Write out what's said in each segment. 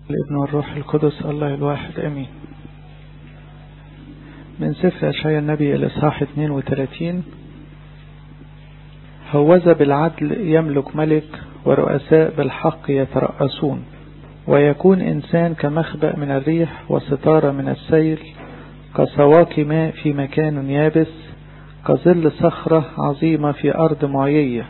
الابن والروح القدس الله الواحد امين من سفر اشعياء النبي الاصحاح 32 هوذا بالعدل يملك ملك ورؤساء بالحق يترأسون ويكون إنسان كمخبأ من الريح وستارة من السيل كسواك ماء في مكان يابس كظل صخرة عظيمة في أرض معيية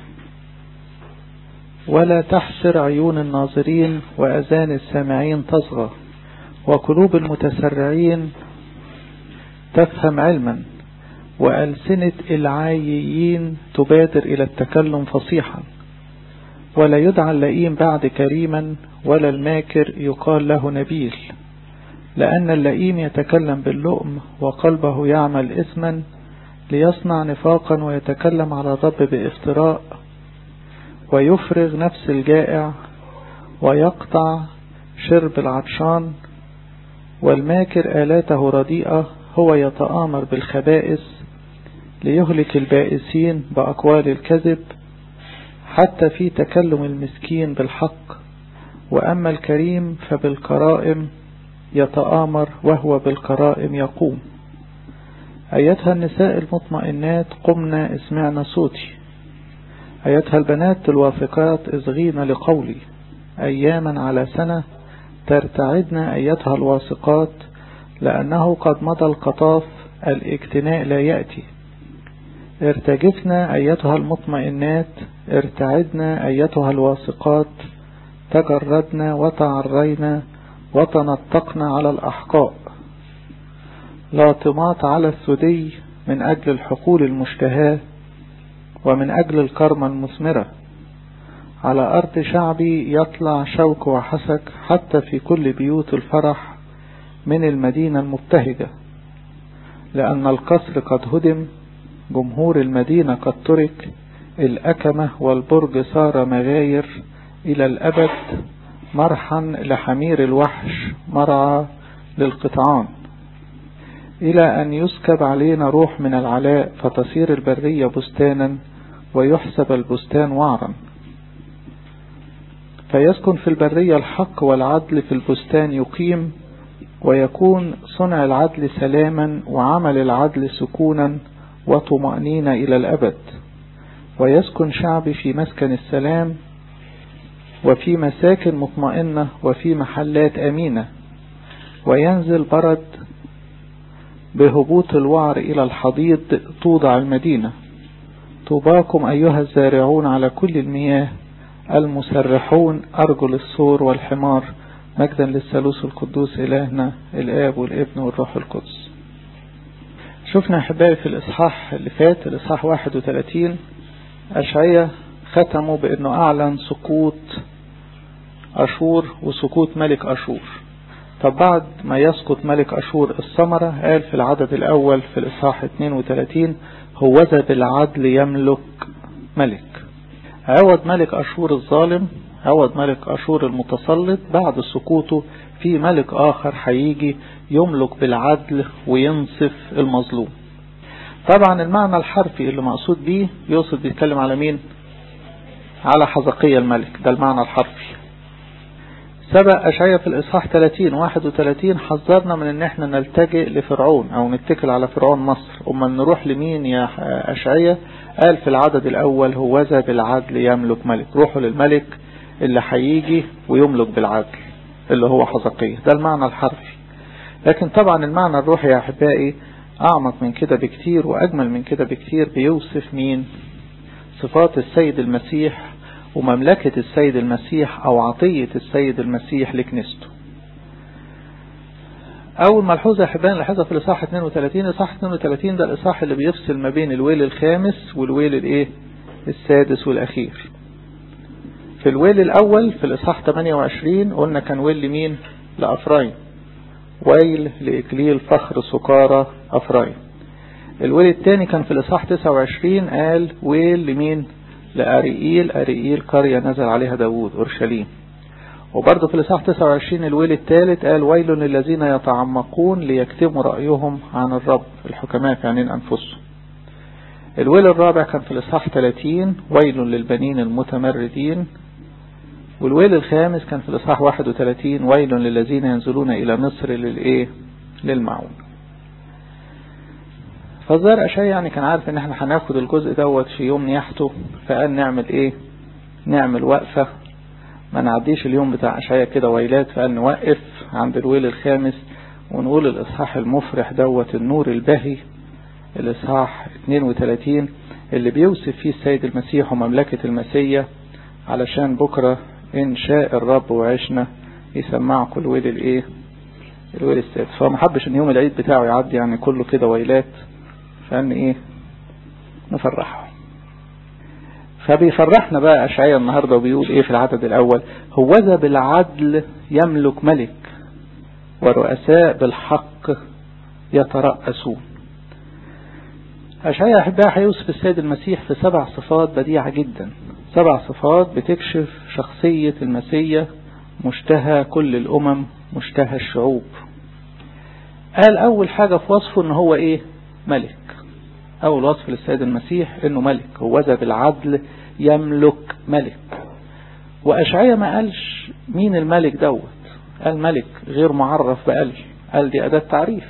ولا تحسر عيون الناظرين وأذان السامعين تصغى وقلوب المتسرعين تفهم علما وألسنة العاييين تبادر إلى التكلم فصيحا ولا يدعى اللئيم بعد كريما ولا الماكر يقال له نبيل لأن اللئيم يتكلم باللؤم وقلبه يعمل إثما ليصنع نفاقا ويتكلم على الرب بافتراء ويفرغ نفس الجائع ويقطع شرب العطشان والماكر آلاته رديئة هو يتآمر بالخبائث ليهلك البائسين بأقوال الكذب حتى في تكلم المسكين بالحق وأما الكريم فبالكرائم يتآمر وهو بالكرائم يقوم أيتها النساء المطمئنات قمنا اسمعنا صوتي أيتها البنات الواثقات اصغين لقولي أياما على سنة ترتعدن أيتها الواثقات لأنه قد مضى القطاف الاجتناء لا يأتي ارتجفنا أيتها المطمئنات ارتعدنا أيتها الواثقات تجردنا وتعرينا وتنطقنا على الأحقاء لاطمات على الثدي من أجل الحقول المشتهاة ومن أجل الكرمة المثمرة على أرض شعبي يطلع شوك وحسك حتى في كل بيوت الفرح من المدينة المبتهجة لأن القصر قد هدم جمهور المدينة قد ترك الأكمة والبرج صار مغاير إلى الأبد مرحا لحمير الوحش مرعى للقطعان إلى أن يسكب علينا روح من العلاء فتصير البرية بستانا ويحسب البستان وعرا فيسكن في البرية الحق والعدل في البستان يقيم ويكون صنع العدل سلاما وعمل العدل سكونا وطمأنينة إلى الأبد ويسكن شعبي في مسكن السلام وفي مساكن مطمئنة وفي محلات أمينة وينزل برد بهبوط الوعر إلى الحضيض توضع المدينة طوباكم أيها الزارعون على كل المياه المسرحون أرجل السور والحمار مجدا للثالوث القدوس إلهنا الآب والابن والروح القدس شفنا أحبائي في الإصحاح اللي فات الإصحاح 31 أشعية ختموا بأنه أعلن سقوط أشور وسقوط ملك أشور طب بعد ما يسقط ملك أشور الثمرة قال في العدد الأول في الإصحاح 32 هوذا بالعدل يملك ملك عوض ملك أشور الظالم عوض ملك أشور المتسلط بعد سقوطه في ملك آخر هيجي يملك بالعدل وينصف المظلوم طبعا المعنى الحرفي اللي مقصود بيه يقصد بيتكلم على مين على حزقية الملك ده المعنى الحرفي سبق أشعية في الإصحاح 30 31 حذرنا من ان احنا نلتجئ لفرعون او نتكل على فرعون مصر اما نروح لمين يا أشعية قال في العدد الاول هوذا بالعدل يملك ملك روحوا للملك اللي هيجي ويملك بالعدل اللي هو حزقية ده المعنى الحرفي لكن طبعا المعنى الروحي يا أحبائي أعمق من كده بكتير وأجمل من كده بكتير بيوصف مين صفات السيد المسيح ومملكة السيد المسيح أو عطية السيد المسيح لكنيسته أول ملحوظة يا أحبائي نلاحظها في الإصحاح 32 الإصحاح 32 ده الإصحاح اللي بيفصل ما بين الويل الخامس والويل الإيه السادس والأخير في الويل الأول في الإصحاح 28 قلنا كان ويل لمين لأفرايم ويل لإكليل فخر سكارى أفرايم الويل الثاني كان في الإصحاح 29 قال ويل لمين لأريئيل أريئيل قرية نزل عليها داوود أورشليم وبرضه في الإصحاح 29 الويل الثالث قال ويل للذين يتعمقون ليكتموا رأيهم عن الرب الحكماء في عينين أنفسهم الويل الرابع كان في الإصحاح 30 ويل للبنين المتمردين والويل الخامس كان في الإصحاح 31 ويل للذين ينزلون إلى مصر للإيه للمعون فالظاهر أشياء يعني كان عارف ان احنا هناخد الجزء دوت في يوم نياحته فقال نعمل ايه نعمل وقفة ما نعديش اليوم بتاع أشعياء كده ويلات فقال نوقف عند الويل الخامس ونقول الإصحاح المفرح دوت النور البهي الإصحاح 32 اللي بيوصف فيه السيد المسيح ومملكة المسيح علشان بكرة إن شاء الرب وعشنا يسمعكم الويل الإيه الويل السادس فما حبش إن يوم العيد بتاعه يعدي يعني كله كده ويلات فقال إيه نفرحه فبيفرحنا بقى أشعياء النهاردة وبيقول إيه في العدد الأول هوذا بالعدل يملك ملك ورؤساء بالحق يترأسون أشعياء أحبها هيوصف السيد المسيح في سبع صفات بديعة جدا سبع صفات بتكشف شخصية المسيح مشتهى كل الأمم مشتهى الشعوب قال أول حاجة في وصفه إن هو إيه ملك أول وصف للسيد المسيح إنه ملك هوذا بالعدل يملك ملك وأشعياء ما قالش مين الملك دوت قال ملك غير معرف بقال قال دي أداة تعريف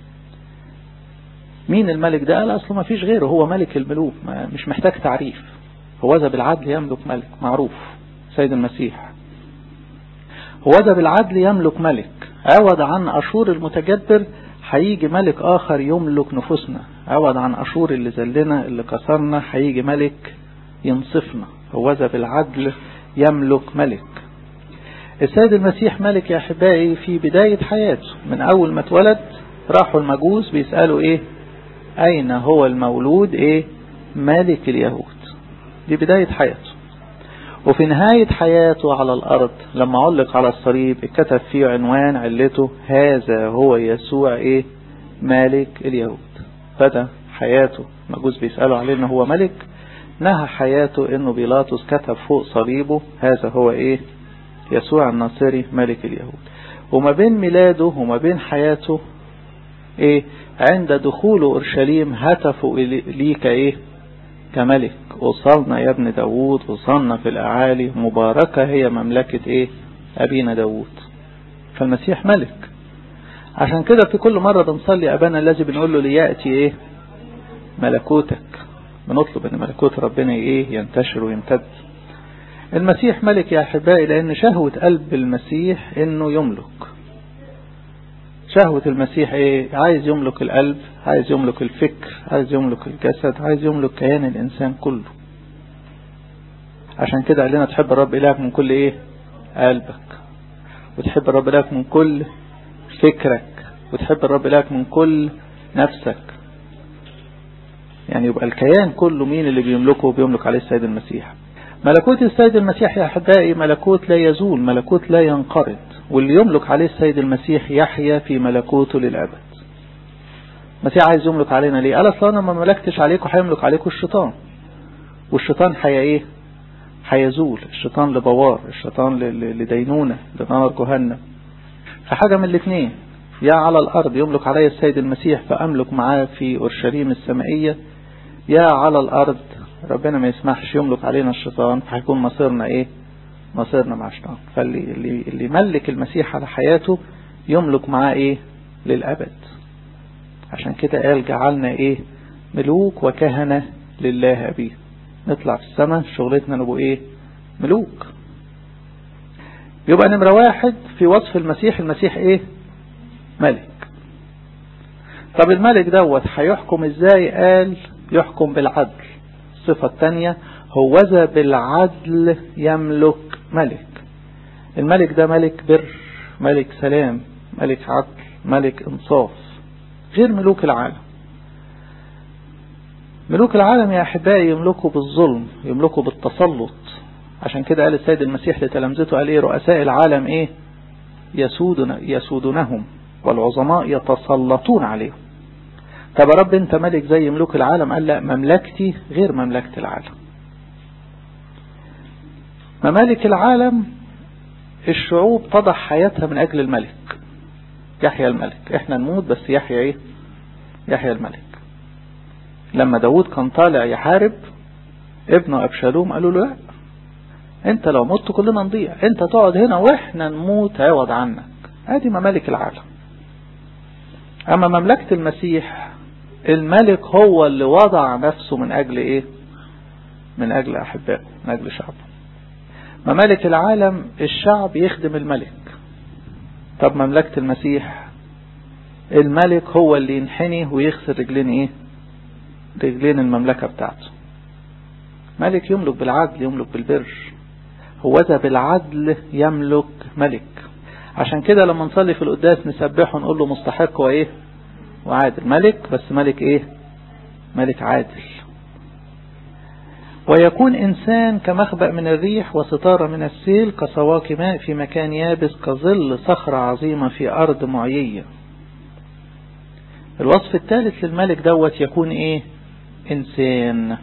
مين الملك ده قال أصله ما فيش غيره هو ملك الملوك مش محتاج تعريف هوذا بالعدل يملك ملك معروف سيد المسيح هوذا بالعدل يملك ملك عوض عن أشور المتجبر هيجي ملك آخر يملك نفوسنا عوض عن أشور اللي زلنا اللي كسرنا هيجي ملك ينصفنا هوذا بالعدل يملك ملك السيد المسيح ملك يا أحبائي في بداية حياته من أول ما اتولد راحوا المجوس بيسألوا إيه أين هو المولود إيه ملك اليهود دي بداية حياته وفي نهاية حياته على الأرض لما علق على الصليب اتكتب فيه عنوان علته هذا هو يسوع إيه مالك اليهود بدأ حياته مجوس بيسألوا عليه إنه هو ملك نهى حياته إنه بيلاطس كتب فوق صليبه هذا هو إيه يسوع الناصري ملك اليهود وما بين ميلاده وما بين حياته إيه عند دخوله أورشليم هتفوا ليك إيه كملك وصلنا يا ابن داوود وصلنا في الأعالي مباركة هي مملكة إيه أبينا داوود فالمسيح ملك عشان كده في كل مرة بنصلي أبانا الذي بنقول له ليأتي إيه ملكوتك بنطلب أن ملكوت ربنا إيه ينتشر ويمتد المسيح ملك يا أحبائي لأن شهوة قلب المسيح إنه يملك شهوة المسيح إيه عايز يملك القلب عايز يملك الفكر عايز يملك الجسد عايز يملك كيان الإنسان كله عشان كده قال لنا تحب الرب إلهك من كل إيه قلبك وتحب الرب إلهك من كل فكرك وتحب الرب إلهك من كل نفسك يعني يبقى الكيان كله مين اللي بيملكه وبيملك عليه السيد المسيح ملكوت السيد المسيح يا أحبائي ملكوت لا يزول ملكوت لا ينقرض واللي يملك عليه السيد المسيح يحيا في ملكوته للأبد المسيح عايز يملك علينا ليه قال أصلا أنا ما ملكتش عليكم هيملك عليكم الشيطان والشيطان حي إيه هيزول الشيطان لبوار الشيطان لدينونة لنار جهنم فحاجة من الاثنين يا على الأرض يملك علي السيد المسيح فأملك معاه في أورشليم السمائية يا على الأرض ربنا ما يسمحش يملك علينا الشيطان فهيكون مصيرنا ايه مصيرنا مع الشيطان فاللي اللي, اللي ملك المسيح على حياته يملك معاه ايه للأبد عشان كده قال جعلنا ايه ملوك وكهنة لله أبيه نطلع في السماء شغلتنا نبقى ايه ملوك يبقى نمرة واحد في وصف المسيح المسيح ايه ملك طب الملك دوت هيحكم ازاي قال يحكم بالعدل الصفة الثانية هوذا بالعدل يملك ملك الملك ده ملك بر ملك سلام ملك عدل ملك انصاف غير ملوك العالم ملوك العالم يا أحبائي يملكوا بالظلم يملكوا بالتسلط عشان كده قال السيد المسيح لتلامذته قال ايه رؤساء العالم ايه يسودن يسودونهم والعظماء يتسلطون عليهم طب يا رب انت ملك زي ملوك العالم قال لا مملكتي غير مملكة العالم ممالك العالم الشعوب تضع حياتها من اجل الملك يحيى الملك احنا نموت بس يحيى ايه يحيى الملك لما داود كان طالع يحارب ابنه ابشالوم قالوا له لا انت لو مت كلنا نضيع انت تقعد هنا واحنا نموت عوض عنك ادي ممالك العالم اما مملكة المسيح الملك هو اللي وضع نفسه من اجل ايه من اجل احبائه من اجل شعبه ممالك العالم الشعب يخدم الملك طب مملكة المسيح الملك هو اللي ينحني ويغسل رجلين ايه رجلين المملكة بتاعته ملك يملك بالعدل يملك بالبر هو ذا بالعدل يملك ملك عشان كده لما نصلي في القداس نسبحه نقول له مستحق وايه وعادل ملك بس ملك ايه ملك عادل ويكون إنسان كمخبأ من الريح وستارة من السيل كسواك ماء في مكان يابس كظل صخرة عظيمة في أرض معيية الوصف الثالث للملك دوت يكون إيه إنسان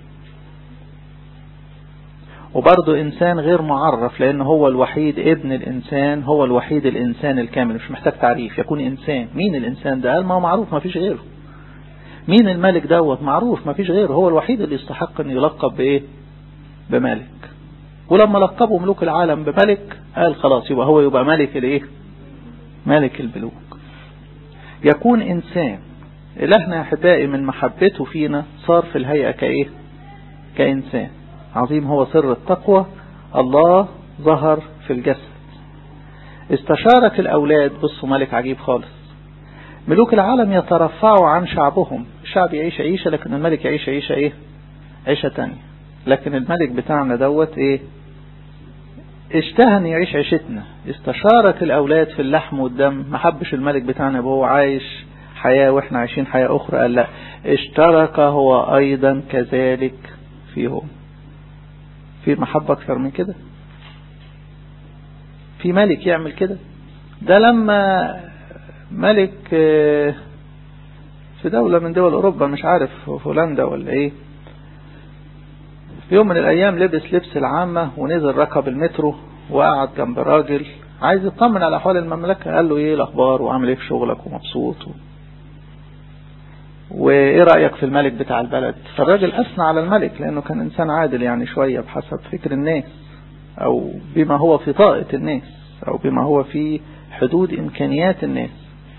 وبرضه إنسان غير معرف لأن هو الوحيد ابن الإنسان هو الوحيد الإنسان الكامل مش محتاج تعريف يكون إنسان مين الإنسان ده قال ما هو معروف ما فيش غيره مين الملك دوت معروف ما فيش غيره هو الوحيد اللي يستحق أن يلقب بإيه بملك ولما لقبوا ملوك العالم بملك قال خلاص يبقى هو يبقى ملك الايه ملك الملوك يكون إنسان إلهنا يا أحبائي من محبته فينا صار في الهيئة كإيه كإنسان عظيم هو سر التقوى الله ظهر في الجسد استشارك الأولاد بصوا ملك عجيب خالص ملوك العالم يترفعوا عن شعبهم الشعب يعيش عيشة لكن الملك يعيش عيشة ايه عيشة تانية لكن الملك بتاعنا دوت ايه اشتهى ان يعيش عيشتنا استشارك الأولاد في اللحم والدم ما حبش الملك بتاعنا وهو عايش حياة واحنا عايشين حياة أخرى قال لا اشترك هو أيضا كذلك فيهم في محبة أكثر من كده في ملك يعمل كده ده لما ملك في دولة من دول أوروبا مش عارف في هولندا ولا إيه في يوم من الأيام لبس لبس العامة ونزل ركب المترو وقعد جنب راجل عايز يطمن على أحوال المملكة قال له إيه الأخبار وعامل إيه في شغلك ومبسوط و... وإيه رأيك في الملك بتاع البلد فالراجل أثنى على الملك لأنه كان إنسان عادل يعني شوية بحسب فكر الناس أو بما هو في طاقة الناس أو بما هو في حدود إمكانيات الناس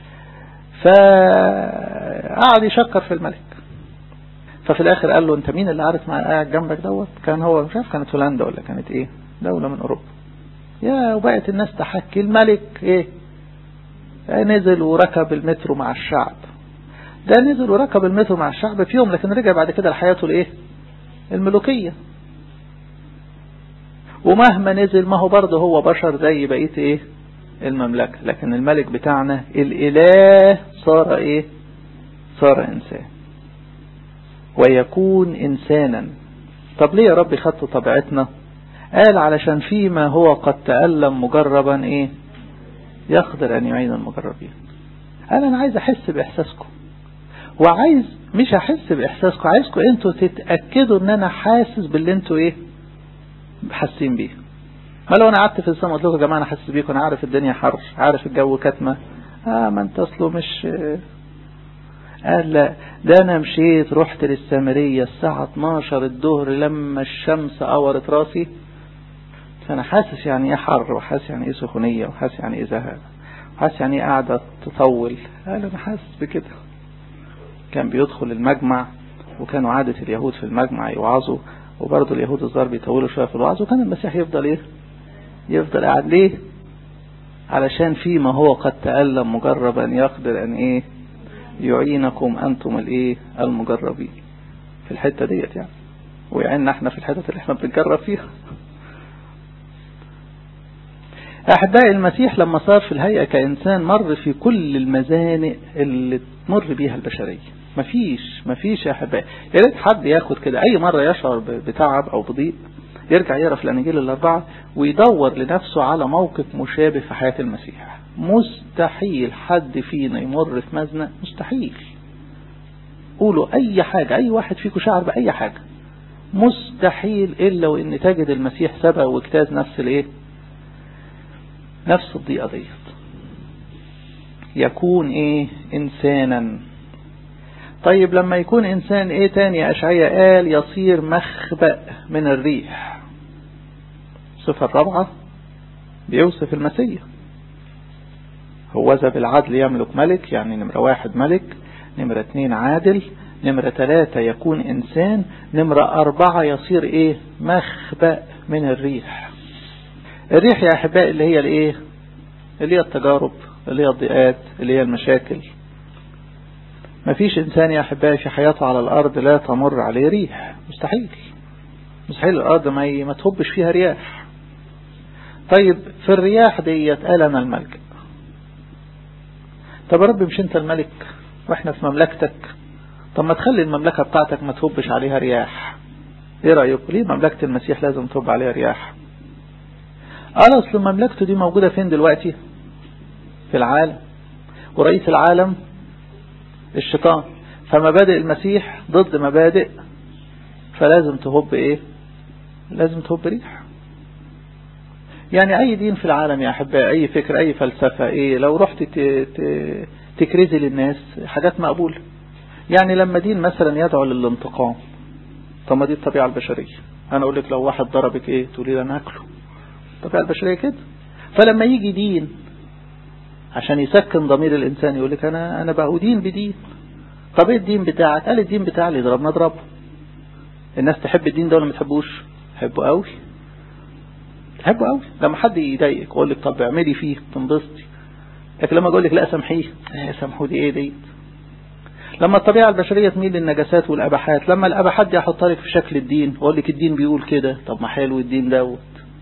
فقعد يشكر في الملك ففي الاخر قال له انت مين اللي عارف مع قاعد جنبك دوت كان هو مش عارف كانت هولندا ولا كانت ايه دولة من اوروبا يا وبقت الناس تحكي الملك ايه نزل وركب المترو مع الشعب ده نزل وركب المترو مع الشعب في يوم لكن رجع بعد كده لحياته الايه الملوكية ومهما نزل ما هو برضه هو بشر زي بقية ايه المملكة لكن الملك بتاعنا الإله صار إيه صار إنسان ويكون إنسانا طب ليه يا رب خدت طبيعتنا قال علشان فيما هو قد تألم مجربا إيه يقدر أن يعين المجربين قال أنا عايز أحس بإحساسكم وعايز مش أحس بإحساسكم عايزكم أنتوا تتأكدوا أن أنا حاسس باللي أنتوا إيه حاسين بيه ما لو انا قعدت في السماء قلت لكم يا جماعه انا حاسس بيكم انا عارف الدنيا حر عارف الجو كتمه اه ما انت اصله مش قال لا ده انا مشيت رحت للسامريه الساعه 12 الظهر لما الشمس قورت راسي فانا حاسس يعني ايه حر وحاسس يعني ايه سخونيه وحاسس يعني ايه زهق وحاسس يعني ايه قاعده تطول قال انا حاسس بكده كان بيدخل المجمع وكانوا عادة اليهود في المجمع يوعظوا وبرضه اليهود الظاهر بيطولوا شوية في الوعظ وكان المسيح يفضل ايه يفضل قاعد ليه علشان فيما هو قد تألم مجربا يقدر ان ايه يعينكم انتم الايه المجربين في الحتة ديت يعني ويعيننا احنا في الحتة اللي احنا بنجرب فيها احبائي المسيح لما صار في الهيئة كإنسان مر في كل المزانق اللي تمر بيها البشرية مفيش مفيش يا احبائي يا ريت حد ياخد كده اي مرة يشعر بتعب او بضيق يرجع يقرا في الاناجيل الاربعه ويدور لنفسه على موقف مشابه في حياه المسيح مستحيل حد فينا يمر في مزنق مستحيل قولوا اي حاجه اي واحد فيكم شعر باي حاجه مستحيل الا وان تجد المسيح سبق واجتاز نفس الايه نفس الضيقه ديت يكون ايه انسانا طيب لما يكون انسان ايه تاني اشعياء قال يصير مخبأ من الريح الصفة الرابعة بيوصف المسيح هو ذا بالعدل يملك ملك يعني نمرة واحد ملك نمرة اتنين عادل نمرة ثلاثة يكون إنسان نمرة أربعة يصير إيه مخبأ من الريح الريح يا أحبائي اللي هي الإيه اللي هي التجارب اللي هي الضيقات اللي هي المشاكل مفيش إنسان يا أحبائي في حياته على الأرض لا تمر عليه ريح مستحيل مستحيل الأرض ما ما تهبش فيها رياح طيب في الرياح ديت قال أنا الملجأ طب يا رب مش أنت الملك وإحنا في مملكتك طب ما تخلي المملكة بتاعتك ما تهبش عليها رياح ايه رأيكم ليه مملكة المسيح لازم تهب عليها رياح قال اصل مملكته دي موجودة فين دلوقتي في العالم ورئيس العالم الشيطان فمبادئ المسيح ضد مبادئ فلازم تهب ايه لازم تهب ريح يعني اي دين في العالم يا احبائي اي فكر اي فلسفة ايه لو رحت تكرزي للناس حاجات مقبولة يعني لما دين مثلا يدعو للانتقام طب ما دي الطبيعة البشرية انا اقول لك لو واحد ضربك ايه تقولي لي انا اكله الطبيعة البشرية كده فلما يجي دين عشان يسكن ضمير الانسان يقول لك انا انا بأدين بدين طب ايه الدين بتاعك قال الدين بتاعي اللي يضربنا اضربه الناس تحب الدين ده ولا ما تحبوش تحبه قوي تحبه قوي لما حد يضايقك يقول لك طب اعملي فيه تنبسطي لكن لما اقول لك لا سامحيه ايه سامحوا دي ايه دي لما الطبيعة البشرية تميل للنجاسات والأباحات لما الأباحات دي أحطها لك في شكل الدين وأقول لك الدين بيقول كده طب ما حلو الدين دوت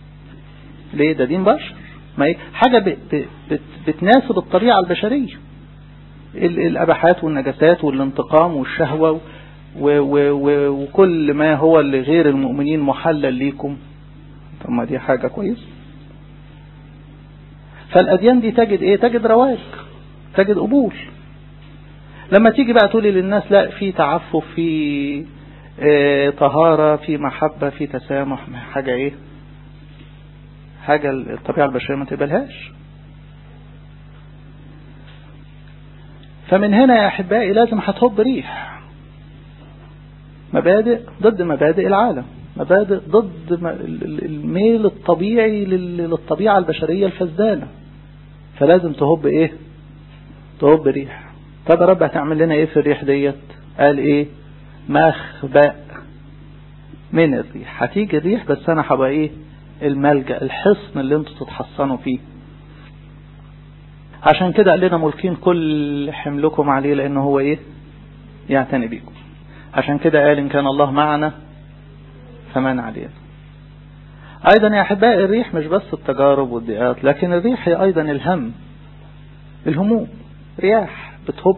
ليه ده دين بشر ما هي حاجة بت بت بتناسب الطبيعة البشرية الأباحات والنجاسات والانتقام والشهوة و و و وكل ما هو لغير المؤمنين محلل ليكم طب ما دي حاجة كويس فالأديان دي تجد ايه تجد رواج تجد قبول لما تيجي بقى تقولي للناس لا في تعفف في اه طهارة في محبة في تسامح حاجة ايه حاجة الطبيعة البشرية ما تقبلهاش فمن هنا يا أحبائي لازم هتهب ريح مبادئ ضد مبادئ العالم مبادئ ضد الميل الطبيعي للطبيعة البشرية الفزدانة فلازم تهب ايه تهب ريح طب يا رب هتعمل لنا ايه في الريح ديت قال ايه مخبأ من الريح هتيجي الريح بس انا هبقى ايه الملجأ الحصن اللي انتوا تتحصنوا فيه عشان كده قال لنا ملكين كل حملكم عليه لان هو ايه يعتني بيكم عشان كده قال ان كان الله معنا فمن علينا ايضا يا احبائي الريح مش بس التجارب والضيقات لكن الريح هي ايضا الهم الهموم رياح بتهب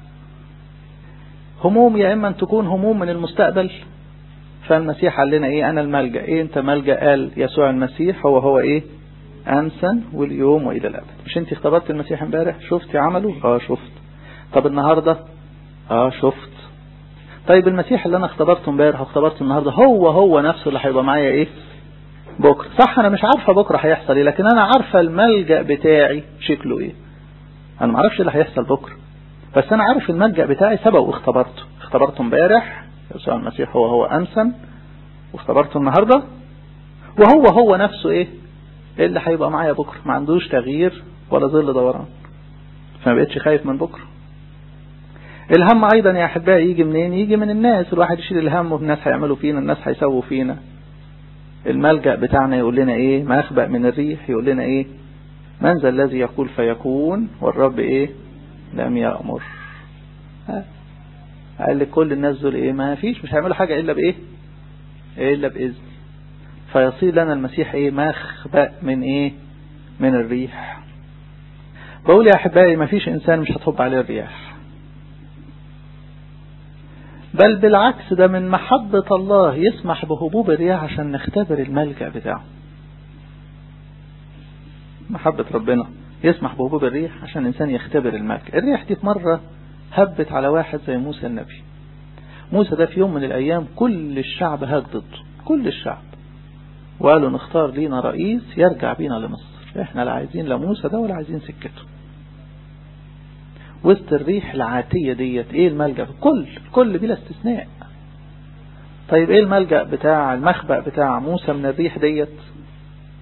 هموم يا اما ان تكون هموم من المستقبل فالمسيح قال لنا ايه انا الملجأ ايه انت ملجأ قال يسوع المسيح هو هو ايه امسا واليوم والى الابد مش انت اختبرت المسيح امبارح شفتي عمله اه شفت طب النهاردة اه شفت طيب المسيح اللي انا اختبرته امبارح واختبرته النهاردة هو هو نفسه اللي هيبقى معايا ايه بكرة صح انا مش عارفة بكرة هيحصل ايه لكن انا عارفة الملجأ بتاعي شكله ايه انا معرفش اللي هيحصل بكرة بس انا عارف الملجأ بتاعي سبق واختبرته اختبرته امبارح يسوع المسيح هو هو امسا واختبرته النهاردة وهو هو نفسه ايه اللي هيبقى معايا بكرة ما عندوش تغيير ولا ظل دوران فما بقتش خايف من بكرة الهم ايضا يا احبائي يجي منين يجي من الناس الواحد يشيل الهم والناس هيعملوا فينا الناس هيسووا فينا الملجأ بتاعنا يقول لنا ايه مخبأ من الريح يقول لنا ايه من ذا الذي يقول فيكون والرب ايه لم يأمر قال لكل الناس دول ايه ما فيش مش هيعملوا حاجة الا بايه الا باذن فيصير لنا المسيح ايه مخبأ من ايه من الريح بقول يا احبائي ما فيش انسان مش هتهب عليه الرياح بل بالعكس ده من محبة الله يسمح بهبوب الرياح عشان نختبر الملجأ بتاعه محبة ربنا يسمح بهبوب الريح عشان الإنسان يختبر الملجأ الريح دي في مرة هبت على واحد زي موسى النبي موسى ده في يوم من الأيام كل الشعب هاج ضده كل الشعب وقالوا نختار لينا رئيس يرجع بينا لمصر احنا لا عايزين لا موسى ده ولا عايزين سكته وسط الريح العاتية ديت ايه الملجأ كل كل بلا استثناء طيب ايه الملجأ بتاع المخبأ بتاع موسى من الريح ديت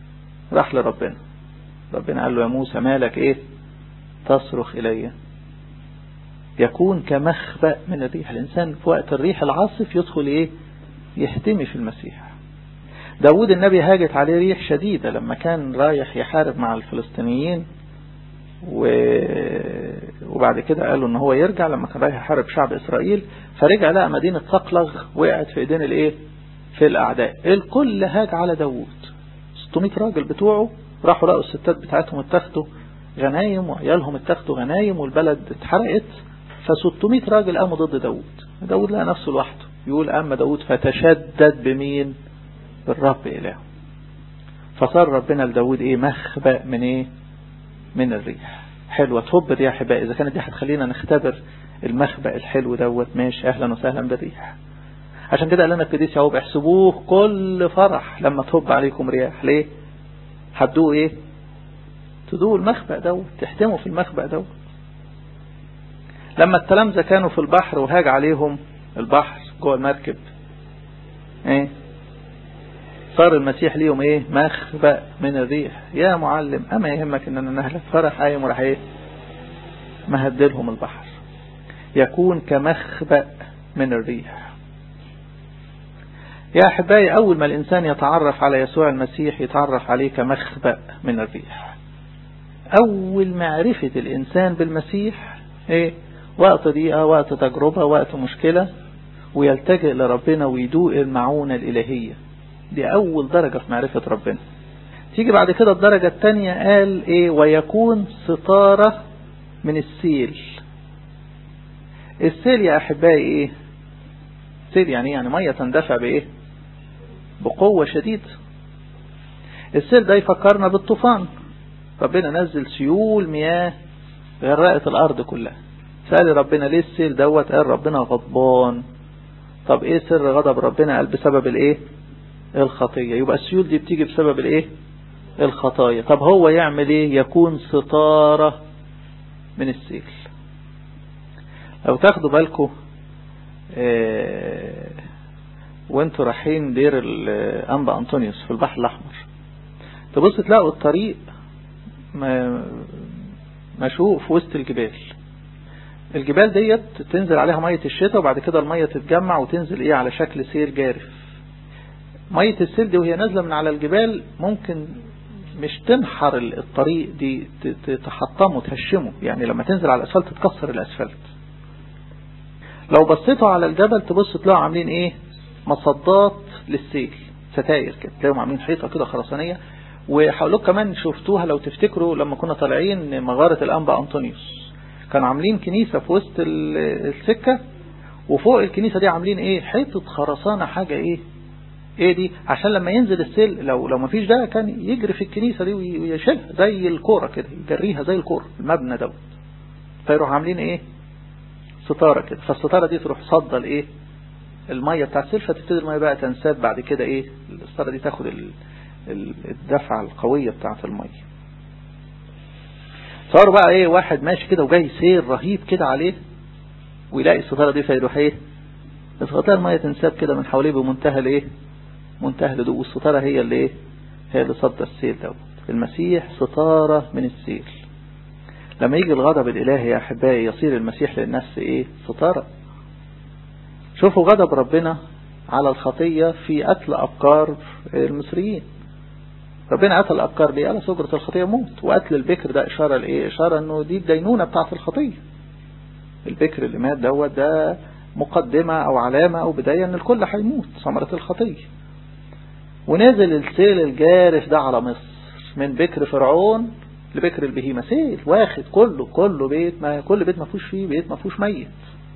راح لربنا ربنا قال له يا موسى مالك ايه تصرخ الي يكون كمخبأ من الريح الإنسان في وقت الريح العاصف يدخل إيه يحتمي في المسيح داود النبي هاجت عليه ريح شديدة لما كان رايح يحارب مع الفلسطينيين و... وبعد كده قالوا ان هو يرجع لما كان رايح يحارب شعب اسرائيل فرجع لقى مدينة صقلغ وقعت في ايدين الايه في الاعداء الكل هاج على داود 600 راجل بتوعه راحوا لقوا الستات بتاعتهم اتاخدوا غنايم وعيالهم اتاخدوا غنايم والبلد اتحرقت ف 600 راجل قاموا ضد داود داود لقى نفسه لوحده يقول أما داود فتشدد بمين بالرب إله فصار ربنا لداود إيه مخبأ من إيه من الريح حلوة تهب الرياح بقى إذا كانت دي هتخلينا نختبر المخبأ الحلو دوت ماشي أهلا وسهلا بالريح عشان كده قال لنا القديس يعقوب احسبوه كل فرح لما تهب عليكم رياح ليه هتدوق ايه تدوق المخبأ دوت تحتموا في المخبأ دوت لما التلامذة كانوا في البحر وهاج عليهم البحر جوه المركب ايه صار المسيح ليهم ايه مخبأ من الريح يا معلم اما يهمك اننا نهلك فرح قايم وراح ايه مهدلهم البحر يكون كمخبأ من الريح يا أحبائي أول ما الإنسان يتعرف على يسوع المسيح يتعرف عليه كمخبأ من الريح أول معرفة الإنسان بالمسيح إيه وقت ضيقة وقت تجربة وقت مشكلة ويلتجئ لربنا ويدوق المعونة الإلهية دي أول درجة في معرفة ربنا تيجي بعد كده الدرجة الثانية قال إيه ويكون ستارة من السيل السيل يا أحبائي إيه سيل يعني يعني مية تندفع بإيه بقوة شديدة السيل ده يفكرنا بالطوفان ربنا نزل سيول مياه غرقت الأرض كلها سأل ربنا ليه السيل دوت قال ربنا غضبان طب ايه سر غضب ربنا قال بسبب الايه الخطية يبقى السيول دي بتيجي بسبب الايه الخطايا طب هو يعمل ايه يكون ستارة من السيل لو تاخدوا بالكم اه وانتوا رايحين دير الانبا انطونيوس في البحر الاحمر تبص تلاقوا الطريق مشوق في وسط الجبال الجبال ديت تنزل عليها مية الشتاء وبعد كده المية تتجمع وتنزل ايه على شكل سيل جارف مية السيل دي وهي نازلة من على الجبال ممكن مش تنحر الطريق دي تحطمه تهشمه يعني لما تنزل على الاسفلت تكسر الاسفلت لو بصيتوا على الجبل تبص تلاقوا عاملين ايه مصدات للسيل ستاير كده تلاقيهم عاملين حيطة كده خرسانية وهقول لكم كمان شفتوها لو تفتكروا لما كنا طالعين مغارة الأنبا أنطونيوس كانوا عاملين كنيسة في وسط السكة وفوق الكنيسة دي عاملين ايه حيطة خرسانة حاجة ايه ايه دي عشان لما ينزل السيل لو لو ما فيش ده كان يجري في الكنيسة دي ويشيلها زي الكورة كده يجريها زي الكورة المبنى دوت فيروح عاملين ايه ستارة كده فالستارة دي تروح صدى الايه المية بتاع السيل فتبتدي المية بقى تنساب بعد كده ايه الستارة دي تاخد الدفعة القوية بتاعة المية صار بقى ايه واحد ماشي كده وجاي سير رهيب كده عليه ويلاقي الستارة دي فيروح ايه الستارة المية تنساب كده من حواليه بمنتهى الايه منتهى الهدوء والستارة هي اللي ايه هي اللي صد السيل دوت المسيح ستارة من السيل لما يجي الغضب الالهي يا احبائي يصير المسيح للنفس ايه ستارة شوفوا غضب ربنا على الخطية في قتل أبكار المصريين ربنا قتل الأبكار دي على سجرة الخطية موت وقتل البكر ده إشارة لإيه إشارة أنه دي الدينونة بتاعت الخطية البكر اللي مات دوت ده مقدمة أو علامة أو بداية أن الكل هيموت ثمرة الخطية ونزل السيل الجارف ده على مصر من بكر فرعون لبكر البهيمة سيل واخد كله كله بيت ما كل بيت ما فيهوش فيه بيت ما فيهوش ميت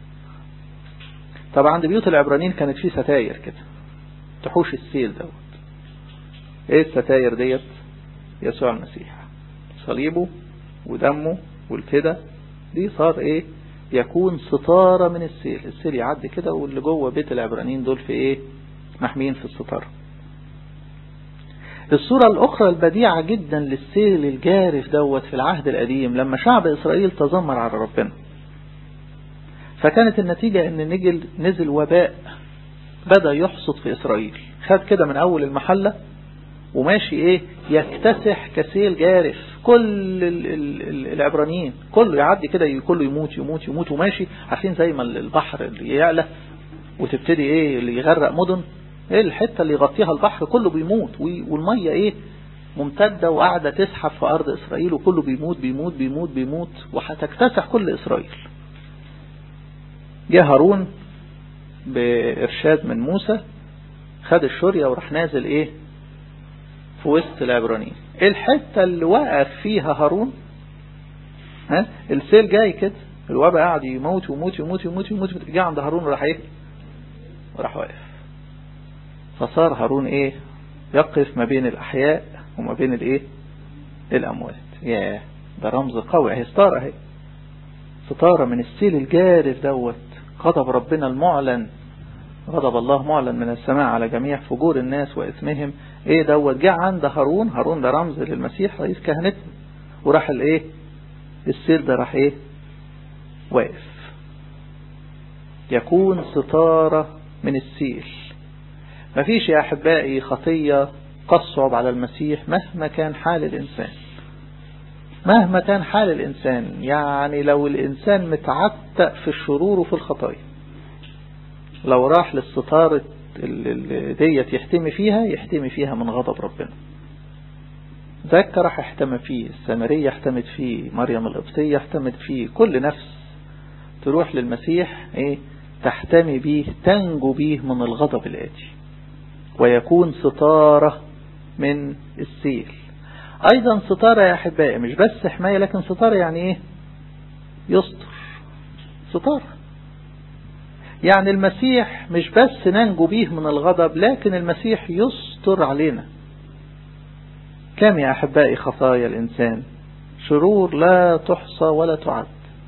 طبعا عند بيوت العبرانيين كانت فيه ستاير كده تحوش السيل دوت ايه الستاير ديت يسوع المسيح صليبه ودمه والفدا دي صار ايه يكون ستارة من السيل السيل يعدي كده واللي جوه بيت العبرانيين دول في ايه محميين في الستارة الصورة الأخرى البديعة جدا للسيل الجارف دوت في العهد القديم لما شعب إسرائيل تذمر على ربنا فكانت النتيجة ان نجل نزل وباء بدأ يحصد في إسرائيل خد كده من أول المحلة وماشي ايه يكتسح كسيل جارف كل ال ال ال العبرانيين كله يعدي كده كله يموت يموت يموت وماشي عارفين زي ما البحر اللي يعلى وتبتدي ايه اللي يغرق مدن ايه الحتة اللي يغطيها البحر كله بيموت والمية ايه ممتدة وقاعدة تسحب في أرض إسرائيل وكله بيموت بيموت بيموت بيموت وهتكتسح كل إسرائيل جه هارون بإرشاد من موسى خد الشورية وراح نازل إيه في وسط العبرانيين الحتة اللي وقف فيها هارون ها السيل جاي كده الوباء قاعد يموت ويموت يموت يموت يموت جه عند هارون وراح ايه وراح واقف فصار هارون ايه يقف ما بين الأحياء وما بين الايه الأموات ياه ده رمز قوي اهي ستارة اهي ستارة من السيل الجارف دوت غضب ربنا المعلن غضب الله معلن من السماء على جميع فجور الناس وإثمهم ايه دوت جه عند هارون هارون ده رمز للمسيح رئيس كهنتنا وراح الايه السيل ده راح ايه واقف يكون ستارة من السيل مفيش يا أحبائي خطية تصعب على المسيح مهما كان حال الإنسان مهما كان حال الإنسان يعني لو الإنسان متعتق في الشرور وفي الخطايا لو راح للستارة ديت يحتمي فيها يحتمي فيها من غضب ربنا ذكر راح احتمى فيه السامرية احتمت فيه مريم القبطية احتمت فيه كل نفس تروح للمسيح ايه تحتمي بيه تنجو بيه من الغضب الآتي ويكون ستارة من السيل ايضا ستارة يا احبائي مش بس حماية لكن ستارة يعني ايه يستر ستارة يعني المسيح مش بس ننجو بيه من الغضب لكن المسيح يستر علينا كم يا أحبائي خطايا الإنسان شرور لا تحصى ولا تعد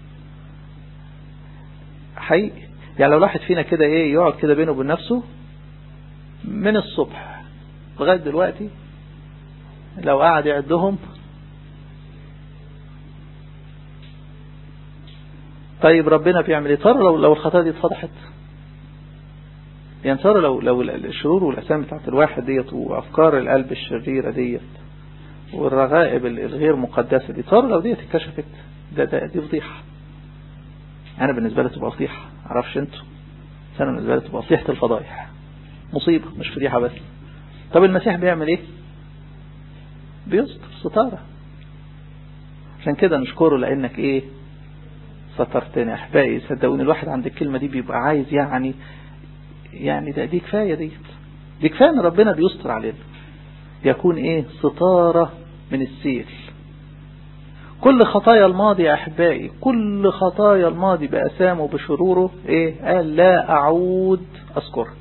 حقيقي يعني لو واحد فينا كده ايه يقعد كده بينه وبين نفسه من الصبح لغاية دلوقتي لو قعد يعدهم طيب ربنا بيعمل ايه ترى لو لو الخطايا دي اتفضحت يعني ترى لو لو الشرور والاسامي بتاعت الواحد ديت وافكار القلب الشريره ديت والرغائب الغير مقدسه دي ترى لو ديت اتكشفت ده, ده دي فضيحه انا بالنسبه لي تبقى فضيحه معرفش انتوا بس انا بالنسبه لي تبقى فضيحه الفضايح مصيبه مش فضيحه بس طب المسيح بيعمل ايه بيستر ستاره عشان كده نشكره لانك ايه سترتني احبائي صدقوني الواحد عند الكلمة دي بيبقى عايز يعني يعني ده دي كفاية دي دي كفاية ان ربنا بيستر علينا يكون ايه ستارة من السيل كل خطايا الماضي يا احبائي كل خطايا الماضي بأسامه بشروره ايه قال لا اعود اذكرها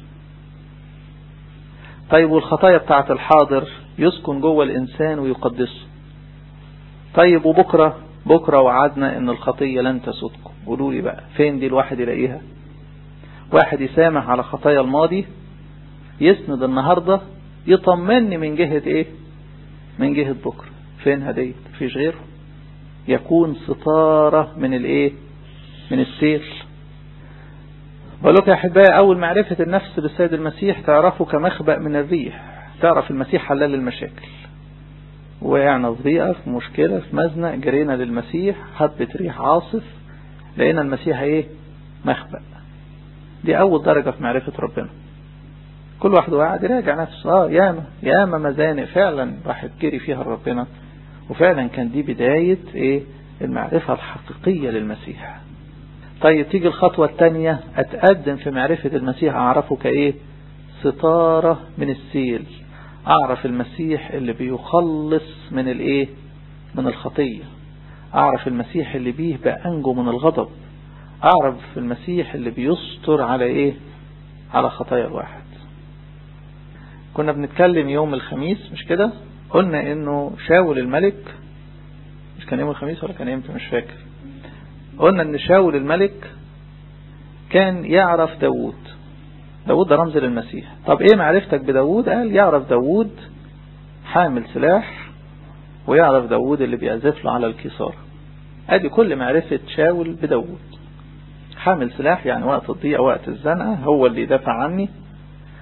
طيب والخطايا بتاعت الحاضر يسكن جوه الانسان ويقدسه طيب وبكرة بكرة وعدنا ان الخطية لن تسودكم قولوا لي بقى فين دي الواحد يلاقيها واحد يسامح على خطايا الماضي يسند النهاردة يطمني من جهة ايه من جهة بكرة فين هديت فيش غيره يكون ستارة من الايه من السيل بقول لك يا احبائي اول معرفة النفس بالسيد المسيح تعرفه كمخبأ من الريح تعرف المسيح حلال المشاكل وقعنا في ضيقة في مشكلة في مزنق جرينا للمسيح حبة ريح عاصف لقينا المسيح ايه مخبأ دي اول درجة في معرفة ربنا كل واحد قاعد يراجع نفسه اه ياما ياما مزانق فعلا راح تجري فيها ربنا وفعلا كان دي بداية ايه المعرفة الحقيقية للمسيح طيب تيجي الخطوة الثانية اتقدم في معرفة المسيح اعرفه كايه ستارة من السيل اعرف المسيح اللي بيخلص من الايه من الخطية اعرف المسيح اللي بيه بأنجو من الغضب اعرف المسيح اللي بيستر على ايه على خطايا الواحد كنا بنتكلم يوم الخميس مش كده قلنا انه شاول الملك مش كان يوم الخميس ولا كان امتى مش فاكر قلنا ان شاول الملك كان يعرف داوود داود ده رمز للمسيح طب ايه معرفتك بداود قال يعرف داود حامل سلاح ويعرف داود اللي بيعزف له على الكسار ادي كل معرفة شاول بداود حامل سلاح يعني وقت الضيقة وقت الزنقة هو اللي يدافع عني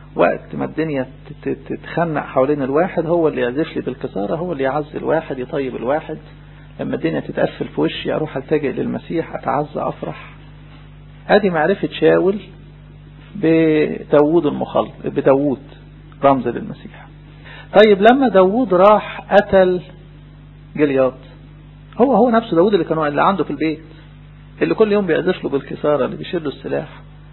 وقت ما الدنيا تتخنق حوالين الواحد هو اللي يعزف لي بالكسارة هو اللي يعزي الواحد يطيب الواحد لما الدنيا تتقفل في وشي أروح ألتجئ للمسيح أتعزى أفرح هذه معرفة شاول بداوود المخلط بداوود رمز للمسيح طيب لما داوود راح قتل جلياط هو هو نفسه داوود اللي كانوا اللي عنده في البيت اللي كل يوم بيعزف له بالكسارة اللي بيشيل له السلاح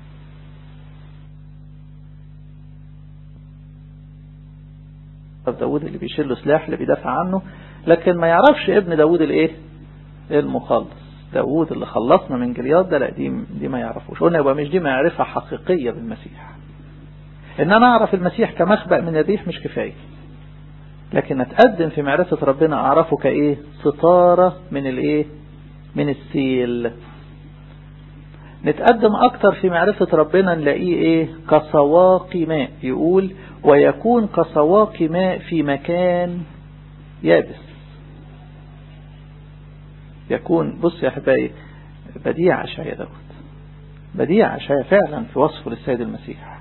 طب داوود اللي بيشيل له سلاح اللي بيدافع عنه لكن ما يعرفش ابن داوود الايه المخلص داوود اللي خلصنا من جلياط ده لا دي دي ما يعرفوش قلنا يبقى مش دي معرفة حقيقية بالمسيح ان انا اعرف المسيح كمخبأ من الريح مش كفاية لكن اتقدم في معرفة ربنا اعرفه كايه ستارة من الايه من السيل نتقدم اكتر في معرفة ربنا نلاقيه ايه كسواقي ماء يقول ويكون كسواقي ماء في مكان يابس يكون بص يا احبائي بديع اشعيا دوت بديع اشعيا فعلا في وصفه للسيد المسيح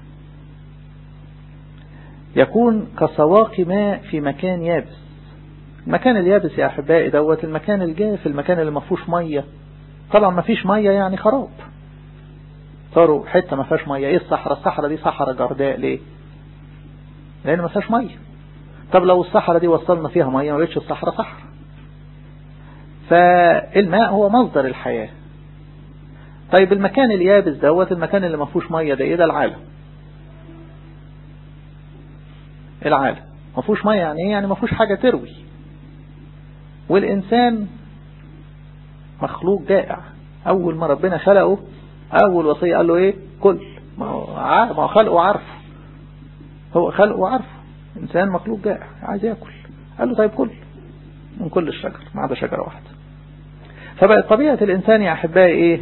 يكون كسواقي ماء في مكان يابس المكان اليابس يا احبائي دوت المكان الجاف المكان اللي ما فيهوش ميه طبعا ما فيش ميه يعني خراب صاروا حته ما فيهاش ميه ايه الصحراء الصحراء دي صحراء جرداء ليه لان ما فيهاش ميه طب لو الصحراء دي وصلنا فيها ميه ما بقتش الصحراء صحراء فالماء هو مصدر الحياة طيب المكان اليابس دوت المكان اللي ما فيهوش ميه ده ايه ده العالم العالم ما فيهوش ميه يعني ايه يعني ما فيهوش حاجة تروي والإنسان مخلوق جائع أول ما ربنا خلقه أول وصية قال له إيه كل ما هو ما هو خلقه عارفه هو خلقه عارفه إنسان مخلوق جائع عايز ياكل قال له طيب كل من كل الشجر ما عدا شجرة واحدة فبقت طبيعة الإنسان يا أحبائي إيه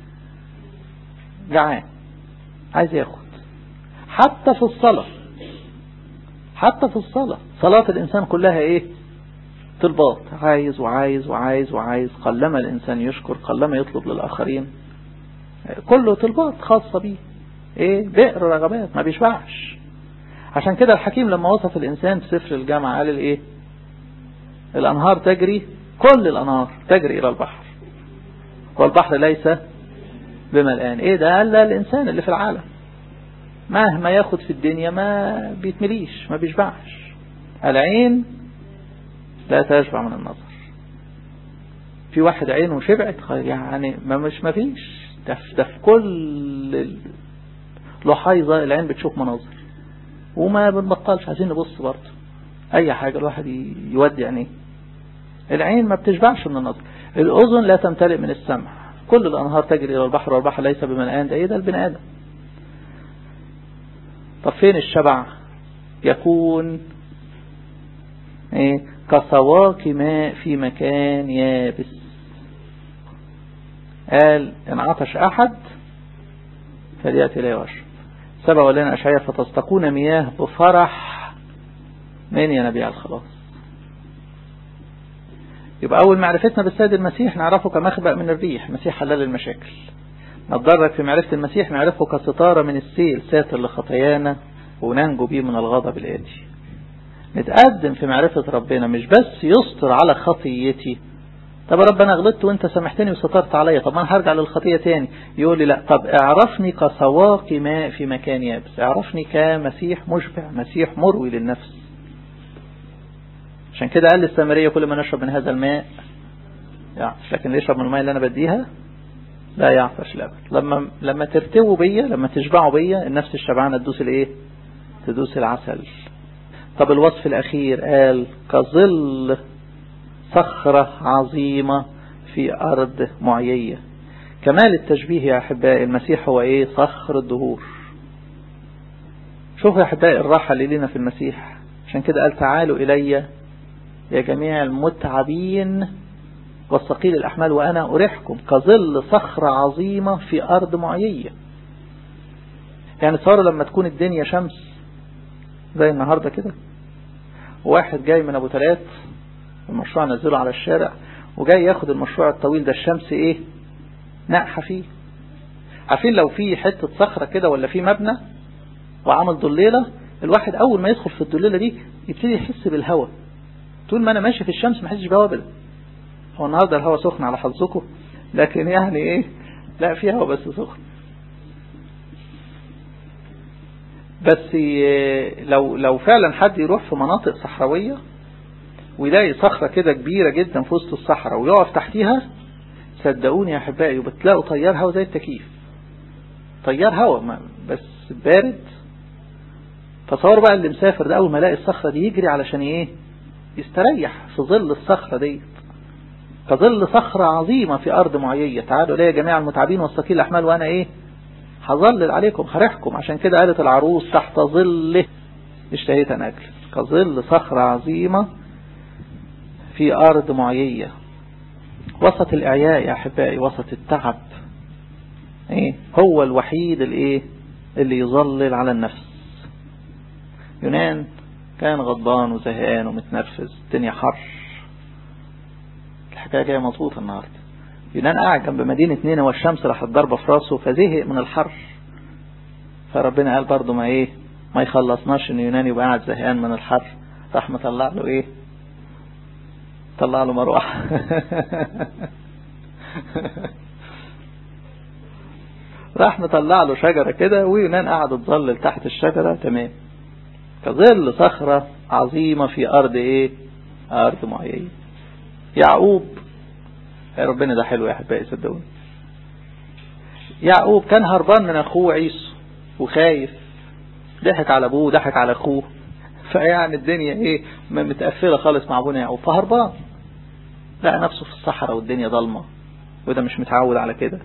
جعان عايز ياخد حتى في الصلاة حتى في الصلاة صلاة الإنسان كلها إيه طلبات عايز وعايز وعايز وعايز قلما الإنسان يشكر قلما يطلب للآخرين كله طلبات خاصة بيه إيه بئر رغبات ما بيشبعش عشان كده الحكيم لما وصف الإنسان في سفر الجامعة قال الإيه الأنهار تجري كل الأنهار تجري إلى البحر والبحر ليس بملآن إيه ده قال الإنسان اللي في العالم مهما ياخد في الدنيا ما بيتمليش ما بيشبعش العين لا تشبع من النظر في واحد عينه شبعت يعني ما مش ما فيش ده في, ده في كل لحيظة العين بتشوف مناظر وما بنبطلش عايزين نبص برضه اي حاجة الواحد يودي عينيه العين ما بتشبعش من النظر الاذن لا تمتلئ من السمع كل الانهار تجري الى البحر والبحر ليس بملآن ده ايه ده البني ادم طب فين الشبع يكون ايه كسواك ماء في مكان يابس قال ان عطش احد فليأتي لا يشرب سبق لنا أشعياء فتستقون مياه بفرح من ينبيع الخلاص يبقى أول معرفتنا بالسيد المسيح نعرفه كمخبأ من الريح مسيح حلال المشاكل نتدرج في معرفة المسيح نعرفه كستارة من السيل ساتر لخطايانا وننجو به من الغضب الآتي نتقدم في معرفة ربنا مش بس يستر على خطيتي طب يا رب انا غلطت وانت سامحتني وسترت عليا طب انا هرجع للخطية تاني يقول لي لا طب اعرفني كسواق ماء في مكان يابس اعرفني كمسيح مشبع مسيح مروي للنفس عشان كده قال للسامرية كل ما نشرب من هذا الماء يعطش لكن اللي يشرب من الماء اللي انا بديها لا يعطش الابد لما لما ترتووا بيا لما تشبعوا بيا النفس الشبعانة تدوس الايه تدوس العسل طب الوصف الاخير قال كظل صخرة عظيمة في أرض معيية كمال التشبيه يا أحبائي المسيح هو إيه صخر الدهور شوفوا يا أحبائي الراحة اللي لنا في المسيح عشان كده قال تعالوا إلي يا جميع المتعبين والثقيل الأحمال وأنا أريحكم كظل صخرة عظيمة في أرض معيية يعني صار لما تكون الدنيا شمس زي النهاردة كده واحد جاي من أبو تلات المشروع نزله على الشارع وجاي ياخد المشروع الطويل ده الشمس ايه نقحة فيه عارفين لو في حتة صخرة كده ولا في مبنى وعمل ضليلة الواحد أول ما يدخل في الضليلة دي يبتدي يحس بالهواء طول ما أنا ماشي في الشمس ما احسش بهواء ابدا هو النهاردة الهواء سخن على حظكم لكن يعني إيه لا في هواء بس سخن بس لو لو فعلا حد يروح في مناطق صحراوية ويلاقي صخرة كده كبيرة جدا في وسط الصحراء ويقف تحتيها صدقوني يا أحبائي وبتلاقوا طيار هوا زي التكييف طيار هوا بس بارد تصور بقى اللي مسافر ده أول ما يلاقي الصخرة دي يجري علشان إيه يستريح في ظل الصخرة دي كظل صخرة عظيمة في أرض معيية تعالوا ليه يا جماعة المتعبين والثقيل الأحمال وأنا إيه هظلل عليكم هرحكم عشان كده قالت العروس تحت ظله اشتهيت أن أجل كظل صخرة عظيمة في أرض معيية وسط الإعياء يا أحبائي وسط التعب إيه هو الوحيد الإيه اللي يظلل على النفس يونان كان غضبان وزهقان ومتنرفز الدنيا حر الحكاية جاية مظبوطة النهاردة يونان قاعد جنب مدينة نينوى والشمس راحت ضربة في راسه فزهق من الحر فربنا قال برضه ما ايه ما يخلصناش ان يونان يبقى قاعد زهقان من الحر راح مطلع له ايه طلع له مروحة راح مطلع له شجرة كده ويونان قاعد تظلل تحت الشجرة تمام كظل صخرة عظيمة في أرض إيه أرض معينة يعقوب يا ربنا ده حلو يا أحبائي صدقوني يعقوب كان هربان من أخوه عيسو وخايف ضحك على أبوه ضحك على أخوه فيعني الدنيا إيه متقفلة خالص مع أبونا يعقوب فهربان لقى نفسه في الصحراء والدنيا ضلمة وده مش متعود على كده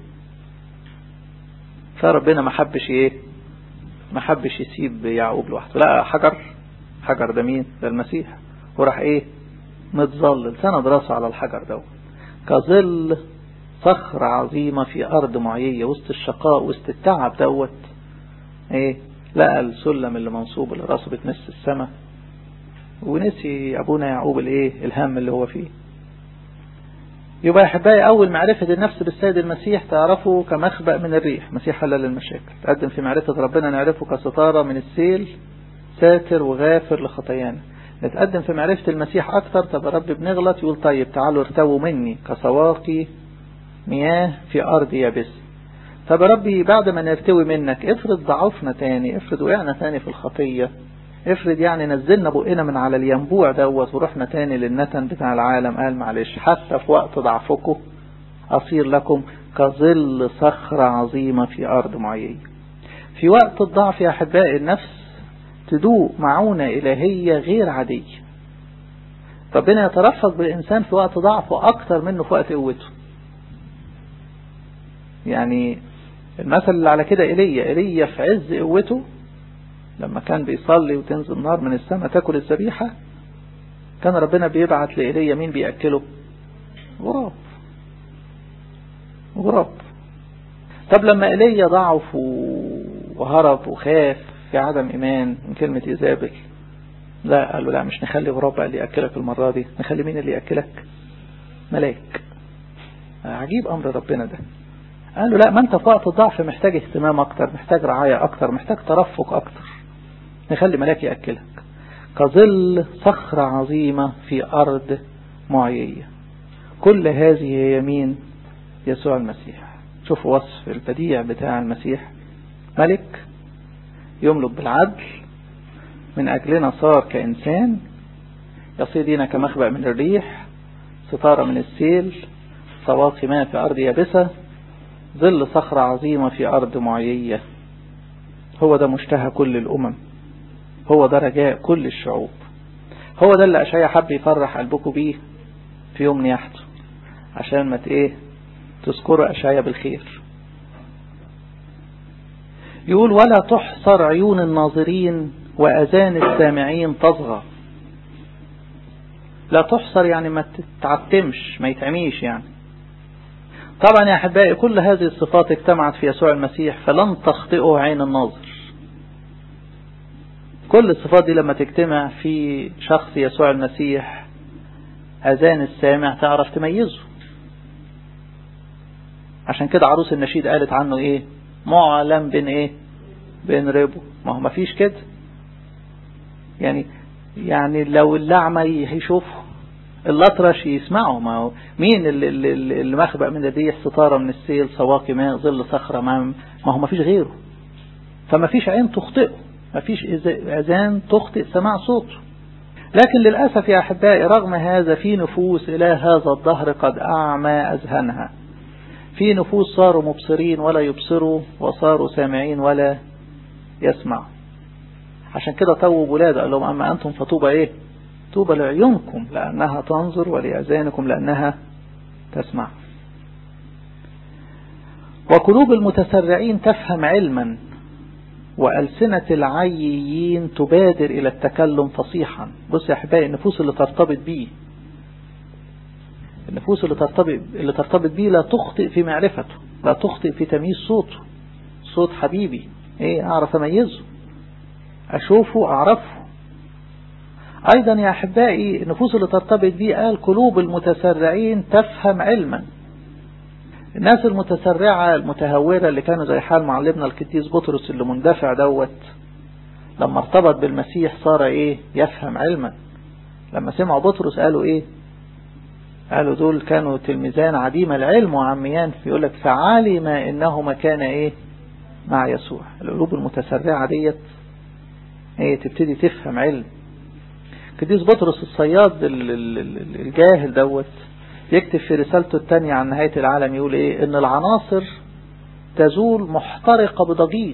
فربنا ما حبش ايه ما حبش يسيب يعقوب لوحده لقى حجر حجر ده مين ده المسيح وراح ايه متظلل سند راسه على الحجر ده كظل صخرة عظيمة في أرض معيية وسط الشقاء وسط التعب دوت ايه لقى السلم اللي منصوب اللي راسه بتمس السماء ونسي أبونا يعقوب الايه الهم اللي هو فيه يبقى يا احبائي اول معرفة النفس بالسيد المسيح تعرفه كمخبأ من الريح مسيح حلل المشاكل تقدم في معرفة ربنا نعرفه كستارة من السيل ساتر وغافر لخطايانا نتقدم في معرفة المسيح اكتر طب يا رب بنغلط يقول طيب تعالوا ارتووا مني كسواقي مياه في ارض يابس طب يا ربي بعد ما نرتوي منك افرض ضعفنا تاني افرض وقعنا تاني في الخطية افرض يعني نزلنا بقنا من على الينبوع دوت ورحنا تاني للنتن بتاع العالم قال معلش حتى في وقت ضعفكم أصير لكم كظل صخرة عظيمة في أرض معينة في وقت الضعف يا أحبائي النفس تدوق معونة إلهية غير عادية ربنا يترفق بالإنسان في وقت ضعفه أكتر منه في وقت قوته يعني المثل اللي على كده إيليا إيليا في عز قوته لما كان بيصلي وتنزل نار من السماء تاكل الذبيحة كان ربنا بيبعت لإيليا مين بيأكله غراب غراب طب لما إيليا ضعف وهرب وخاف في عدم إيمان من كلمة إيزابل لا قال له لا مش نخلي غراب بقى اللي يأكلك المرة دي نخلي مين اللي يأكلك ملاك عجيب أمر ربنا ده قال له لا ما انت في وقت الضعف محتاج اهتمام اكتر محتاج رعاية اكتر محتاج ترفق اكتر نخلي ملاك يأكلك كظل صخرة عظيمة في أرض معيية كل هذه هي يمين يسوع المسيح شوفوا وصف البديع بتاع المسيح ملك يملك بالعدل من أجلنا صار كإنسان يصيدنا كمخبأ من الريح ستارة من السيل سواقي ماء في أرض يابسة ظل صخرة عظيمة في أرض معيية هو ده مشتهى كل الأمم هو ده رجاء كل الشعوب هو ده اللي أشياء حب يفرح قلبكم بيه في يوم نياحته عشان ما ايه تذكروا أشياء بالخير يقول ولا تحصر عيون الناظرين وأذان السامعين تصغى لا تحصر يعني ما تتعتمش ما يتعميش يعني طبعا يا أحبائي كل هذه الصفات اجتمعت في يسوع المسيح فلن تخطئه عين الناظر كل الصفات دي لما تجتمع في شخص يسوع المسيح أذان السامع تعرف تميزه عشان كده عروس النشيد قالت عنه ايه معلم بين ايه بنربه ما هو ما فيش كده يعني يعني لو الأعمى هيشوفه الأطرش يسمعه ما هو مين اللي, اللي, اللي مخبأ من الريح ستارة من السيل سواقي ماء ظل صخرة ما, ما هو ما فيش غيره فما فيش عين تخطئه ما فيش أذان تخطئ سماع صوته لكن للأسف يا أحبائي رغم هذا في نفوس إلى هذا الظهر قد أعمى أذهانها في نفوس صاروا مبصرين ولا يبصروا وصاروا سامعين ولا يسمعوا عشان كده طوب ولاده قال لهم أما أنتم فطوبى إيه طوبى لعيونكم لأنها تنظر ولأذانكم لأنها تسمع وقلوب المتسرعين تفهم علما وألسنة العيين تبادر إلى التكلم فصيحا بص يا أحبائي النفوس اللي ترتبط بيه النفوس اللي ترتبط, اللي ترتبط بيه لا تخطئ في معرفته لا تخطئ في تمييز صوته صوت حبيبي ايه اعرف اميزه اشوفه اعرفه ايضا يا احبائي النفوس اللي ترتبط بيه قال قلوب المتسرعين تفهم علما الناس المتسرعة المتهورة اللي كانوا زي حال معلمنا القديس بطرس اللي مندفع دوت لما ارتبط بالمسيح صار ايه يفهم علما لما سمعوا بطرس قالوا ايه قالوا دول كانوا تلميذان عديم العلم وعميان يقول لك فعلم انهما كان ايه مع يسوع القلوب المتسرعة ديت ايه تبتدي تفهم علم قديس بطرس الصياد الجاهل دوت يكتب في رسالته الثانية عن نهاية العالم يقول ايه ان العناصر تزول محترقة بضجيج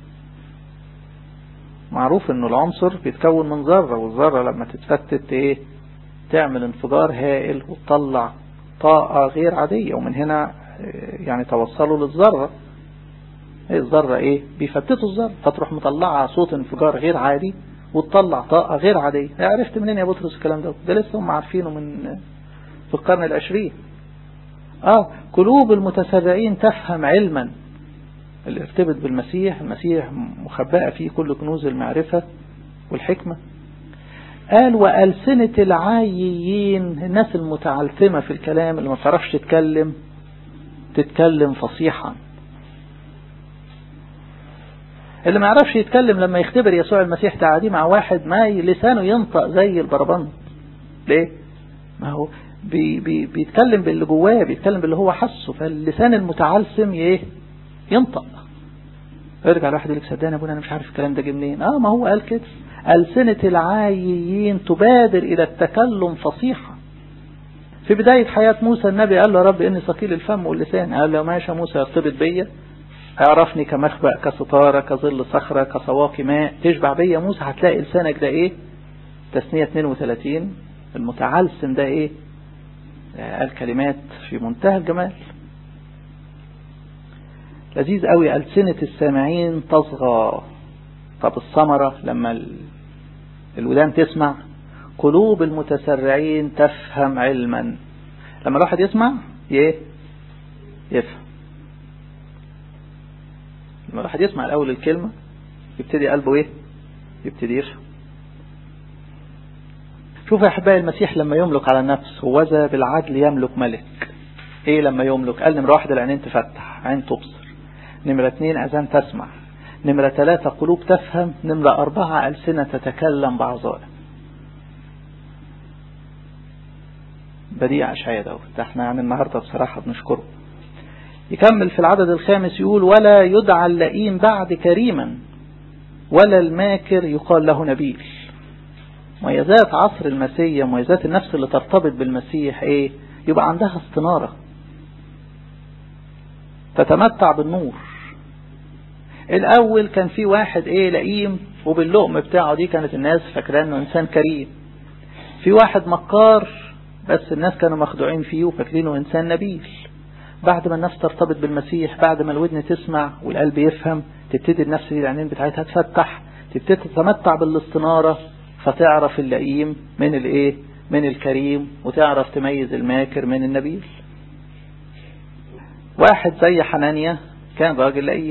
معروف انه العنصر بيتكون من ذرة والذرة لما تتفتت ايه تعمل انفجار هائل وتطلع طاقة غير عادية ومن هنا يعني توصلوا للذرة ايه الذرة ايه بيفتتوا الذرة فتروح مطلعها صوت انفجار غير عادي وتطلع طاقة غير عادية عرفت منين يا بطرس الكلام ده ده لسه هم عارفينه من في القرن العشرين اه قلوب المتسرعين تفهم علما اللي ارتبط بالمسيح المسيح مخبأة فيه كل كنوز المعرفة والحكمة قال وألسنة العايين الناس المتعلثمة في الكلام اللي ما تعرفش تتكلم تتكلم فصيحا اللي ما يعرفش يتكلم لما يختبر يسوع المسيح تعاديه مع واحد ما لسانه ينطق زي البربند ليه ما هو بي بي بيتكلم باللي جواه بيتكلم باللي هو حسه فاللسان المتعلسم ايه ينطق ارجع الواحد يقول لك صدقني يا ابونا انا مش عارف الكلام ده جه منين اه ما هو قال كده ألسنة العايين تبادر إلى التكلم فصيحة في بداية حياة موسى النبي قال له رب إني ثقيل الفم واللسان قال له ماشي موسى ارتبط بيا اعرفني كمخبأ كستارة كظل صخرة كسواقي ماء تشبع بيا موسى هتلاقي لسانك ده ايه تسنية 32 المتعلسم ده ايه قال كلمات في منتهى الجمال لذيذ قوي ألسنة السامعين تصغى طب الثمرة لما الودان تسمع قلوب المتسرعين تفهم علما لما الواحد يسمع ايه يفهم لما الواحد يسمع الأول الكلمة يبتدي قلبه ايه يبتدي يفهم شوف يا أحبائي المسيح لما يملك على النفس وذا بالعدل يملك ملك ايه لما يملك قال نمرة واحد العينين تفتح عين تبصر نمرة اثنين أذان تسمع نمرة ثلاثة قلوب تفهم نمرة أربعة ألسنة تتكلم بعظائم بديع أشعية دوت ده احنا يعني النهاردة بصراحة بنشكره يكمل في العدد الخامس يقول ولا يدعى اللئيم بعد كريما ولا الماكر يقال له نبيل مميزات عصر المسيح مميزات النفس اللي ترتبط بالمسيح ايه يبقى عندها استنارة تتمتع بالنور الاول كان في واحد ايه لئيم وباللقم بتاعه دي كانت الناس فاكراه انه انسان كريم في واحد مكار بس الناس كانوا مخدوعين فيه وفاكرينه انسان نبيل بعد ما النفس ترتبط بالمسيح بعد ما الودن تسمع والقلب يفهم تبتدي النفس دي العينين بتاعتها تفتح تبتدي تتمتع بالاستنارة فتعرف اللئيم من الايه من الكريم وتعرف تميز الماكر من النبيل واحد زي حنانيا كان راجل لئيم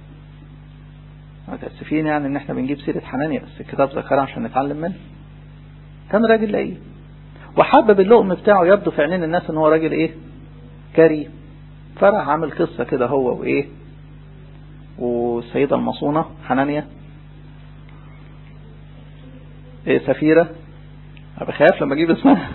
متأسفين يعني ان احنا بنجيب سيرة حنانيا بس الكتاب ذكرها عشان نتعلم منه كان راجل لئيم وحبب اللقم بتاعه يبدو في عينين الناس ان هو راجل ايه كريم فراح عامل قصة كده هو وايه والسيدة المصونة حنانيا ايه سفيرة بخاف لما اجيب اسمها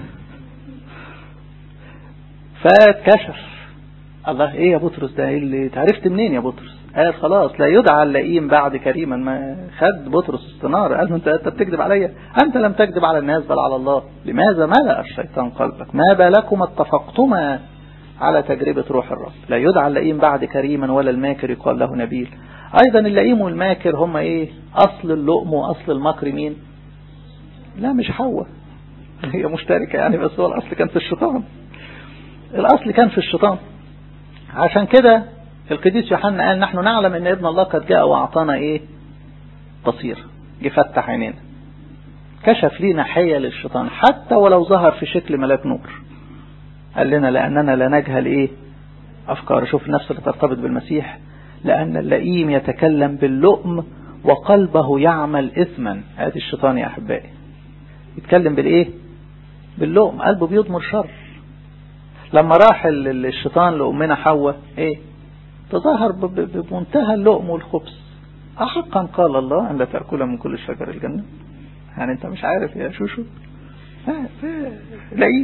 فاتكشف الله ايه يا بطرس ده ايه اللي تعرفت منين يا بطرس قال خلاص لا يدعى اللئيم بعد كريما ما خد بطرس استنار قال له انت انت بتكذب عليا انت لم تكذب على الناس بل على الله لماذا ملأ الشيطان قلبك ما بالكم اتفقتما على تجربة روح الرب لا يدعى اللئيم بعد كريما ولا الماكر يقال له نبيل ايضا اللئيم والماكر هم ايه اصل اللؤم واصل المكر مين لا مش حواء هي مشتركة يعني بس هو الاصل كان في الشيطان الاصل كان في الشيطان عشان كده القديس يوحنا قال نحن نعلم ان ابن الله قد جاء واعطانا ايه بصير جه فتح عينينا كشف لينا حيل الشيطان حتى ولو ظهر في شكل ملاك نور قال لنا لاننا لا نجهل ايه افكار شوف النفس اللي ترتبط بالمسيح لان اللئيم يتكلم باللؤم وقلبه يعمل اثما ادي الشيطان يا احبائي يتكلم بالايه باللؤم قلبه بيضمر شر لما راح الشيطان لأمنا حواء ايه تظاهر بمنتهى اللؤم والخبث أحقا قال الله أن لا تأكل من كل شجر الجنة يعني أنت مش عارف يا شوشو لاقيه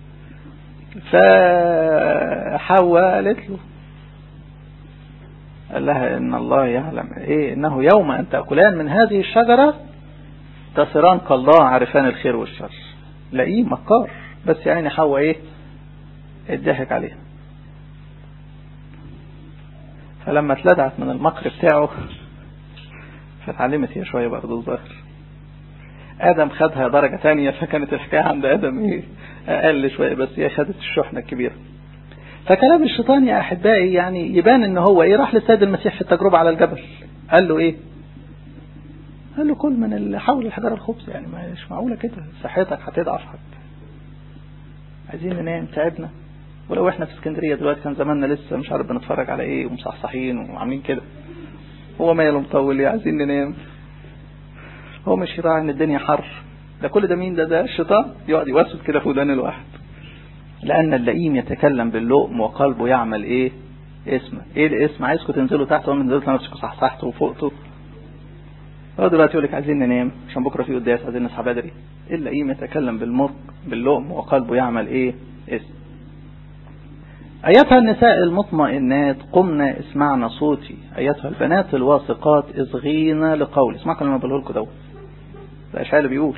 فحواء قالت له قال لها إن الله يعلم إيه إنه يوم أن تأكلان من هذه الشجرة تصيران كالله عارفان الخير والشر لاقيه مكار بس يعني حواء إيه اتضحك عليها فلما اتلدعت من المكر بتاعه فتعلمت هي شوية برضه الظاهر آدم خدها درجة تانية فكانت الحكاية عند آدم ايه أقل شوية بس هي خدت الشحنة الكبيرة فكلام الشيطان يا أحبائي يعني يبان إن هو إيه راح للسيد المسيح في التجربة على الجبل قال له إيه قال له كل من اللي حول الحجر الخبز يعني مش معقولة كده صحتك هتضعف حتى عايزين ننام تعبنا ولو احنا في اسكندرية دلوقتي كان زماننا لسه مش عارف بنتفرج على ايه ومصحصحين وعاملين كده هو ماله مطول ليه عايزين ننام هو مش راعي ان الدنيا حر ده كل ده مين ده ده الشيطان يقعد يوسوس كده في ودان الواحد لان اللئيم يتكلم باللؤم وقلبه يعمل ايه اسم ايه الاسم عايزكم تنزلوا تحت وانا نزلت نفسكم صحصحتوا وفوقتوا هو دلوقتي يقول لك عايزين ننام عشان بكره في قداس عايزين نصحى بدري اللئيم يتكلم بالمرق باللؤم وقلبه يعمل ايه اسم أيتها النساء المطمئنات قمنا اسمعنا صوتي أيتها البنات الواثقات اصغينا لقولي اسمعوا لما بقوله لكم دوت ده أشعال اللي بيقول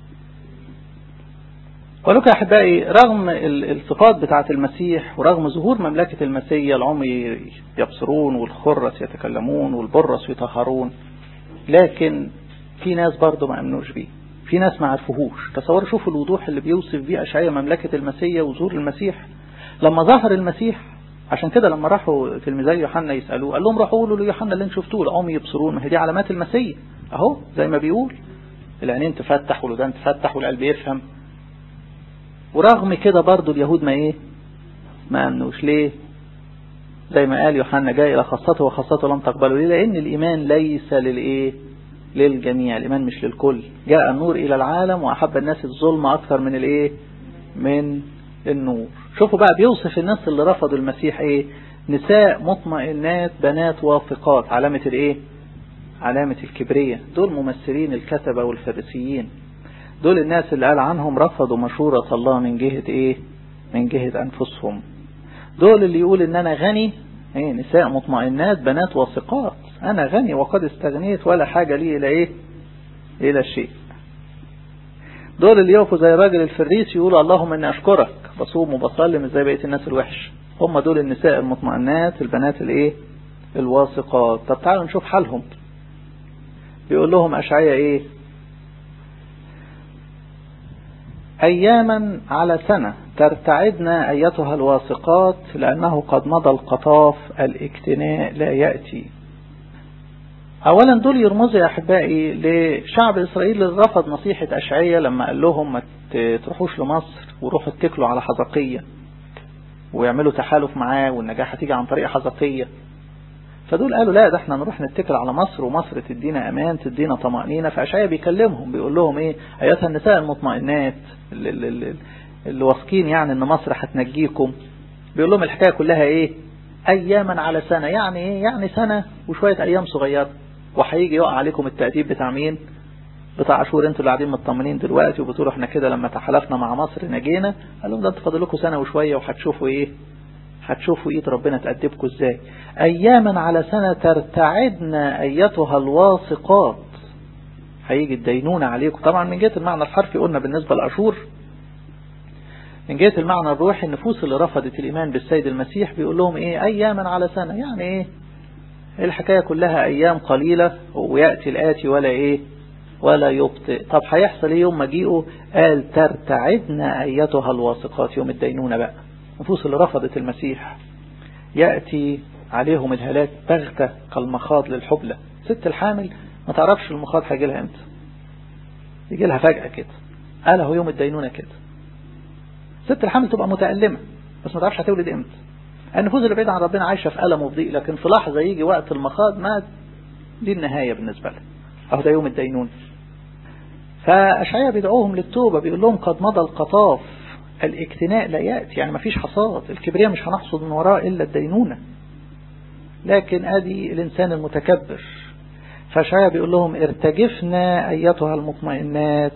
ولك يا أحبائي رغم الصفات بتاعة المسيح ورغم ظهور مملكة المسيح العمي يبصرون والخرس يتكلمون والبرص يطهرون لكن في ناس برضه ما أمنوش بيه في ناس ما عرفوهوش تصوروا شوفوا الوضوح اللي بيوصف بيه أشعية مملكة المسيح وظهور المسيح لما ظهر المسيح عشان كده لما راحوا تلميذي يوحنا يسألوه قال لهم روحوا قولوا ليوحنا اللي انتم شفتوه العمي يبصرون ما هي دي علامات المسيح اهو زي ما بيقول العينين تفتح والودان تفتح والقلب يفهم ورغم كده برضو اليهود ما ايه ما امنوش ليه زي ما قال يوحنا جاي الى خاصته وخاصته لم تقبلوا ليه لان الايمان ليس للايه للجميع الايمان مش للكل جاء النور الى العالم واحب الناس الظلم اكثر من الايه من النور شوفوا بقى بيوصف الناس اللي رفضوا المسيح ايه نساء مطمئنات بنات واثقات علامة الايه علامة الكبرية دول ممثلين الكتبة والفريسيين دول الناس اللي قال عنهم رفضوا مشورة الله من جهة ايه من جهة انفسهم دول اللي يقول ان انا غني ايه نساء مطمئنات بنات واثقات انا غني وقد استغنيت ولا حاجة لي الى ايه الى شيء دول اللي يقفوا زي الراجل الفريسي يقولوا اللهم اني اشكرك بصوم وبصلي مش زي بقيه الناس الوحش هم دول النساء المطمئنات البنات الايه الواثقات طب تعالوا نشوف حالهم بيقول لهم اشعياء ايه اياما على سنة ترتعدن ايتها الواثقات لانه قد مضى القطاف الاكتناء لا يأتي اولا دول يرمزوا يا احبائي لشعب اسرائيل اللي رفض نصيحة اشعية لما قال لهم ما تروحوش لمصر وروحوا اتكلوا على حزقية ويعملوا تحالف معاه والنجاح هتيجي عن طريق حزقية فدول قالوا لا ده احنا نروح نتكل على مصر ومصر تدينا امان تدينا طمأنينة فاشعية بيكلمهم بيقول لهم ايه ايتها النساء المطمئنات اللي, اللي, اللي واثقين يعني ان مصر هتنجيكم بيقول لهم الحكاية كلها ايه أياما على سنة يعني إيه يعني سنة وشوية أيام صغيرة وهيجي يقع عليكم التأديب بتاع مين بتاع عاشور انتوا اللي قاعدين مطمنين دلوقتي وبتقولوا احنا كده لما تحالفنا مع مصر نجينا قال لهم ده انتوا فاضل لكم سنة وشوية وهتشوفوا ايه هتشوفوا ايد ربنا تأدبكم ازاي اياما على سنة ترتعدن ايتها الواثقات هيجي الدينونة عليكم طبعا من جهة المعنى الحرفي قلنا بالنسبة لأشور من جهة المعنى الروحي النفوس اللي رفضت الإيمان بالسيد المسيح بيقول لهم إيه أياما على سنة يعني إيه الحكاية كلها أيام قليلة ويأتي الآتي ولا إيه ولا يبطئ طب هيحصل إيه يوم مجيئه قال ترتعدن أيتها الواثقات يوم الدينونة بقى النفوس اللي رفضت المسيح يأتي عليهم الهلاك بغتة كالمخاض للحبلة ست الحامل ما تعرفش المخاض هيجي لها امتى يجي لها فجأة كده قال هو يوم الدينونة كده ست الحمل تبقى متألمة بس ما تعرفش هتولد امتى النفوس اللي بعيدة عن ربنا عايشة في ألم وضيق لكن في لحظة يجي وقت المخاض ما دي النهاية بالنسبة لها أهو ده يوم الدينونة فأشعياء بيدعوهم للتوبة بيقول لهم قد مضى القطاف الاكتناء لا يأتي يعني ما فيش حصاد الكبرياء مش هنحصد من وراه إلا الدينونة لكن ادي الإنسان المتكبر فأشعياء بيقول لهم ارتجفنا أيتها المطمئنات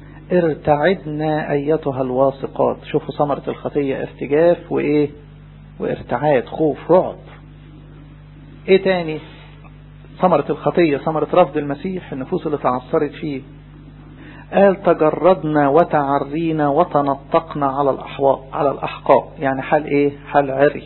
ارتعدنا أيتها الواثقات شوفوا ثمرة الخطية ارتجاف وإيه وارتعاد خوف رعب إيه تاني ثمرة الخطية ثمرة رفض المسيح النفوس اللي تعثرت فيه قال تجردنا وتعرينا وتنطقنا على الأحواء على الأحقاء يعني حال إيه حال عري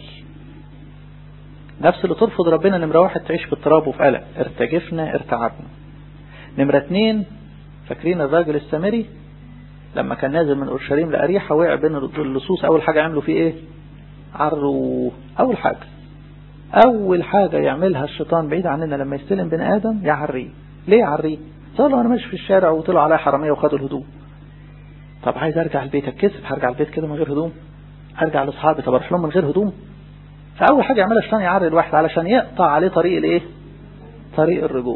نفس اللي ترفض ربنا نمرة واحد تعيش في اضطراب وفي قلق ارتجفنا ارتعبنا نمرة اتنين فاكرين الراجل السامري لما كان نازل من أورشليم لأريحة وقع بين اللصوص أول حاجة عملوا فيه إيه عروا أول حاجة أول حاجة يعملها الشيطان بعيد عننا لما يستلم بني آدم يعريه ليه يعريه صار أنا ماشي في الشارع وطلعوا عليا حرامية وخدوا الهدوم طب عايز أرجع البيت أتكسف هرجع البيت كده من غير هدوم أرجع لأصحابي طب أروح لهم من غير هدوم فأول حاجة يعملها الشيطان يعري الواحد علشان يقطع عليه طريق الإيه طريق الرجوع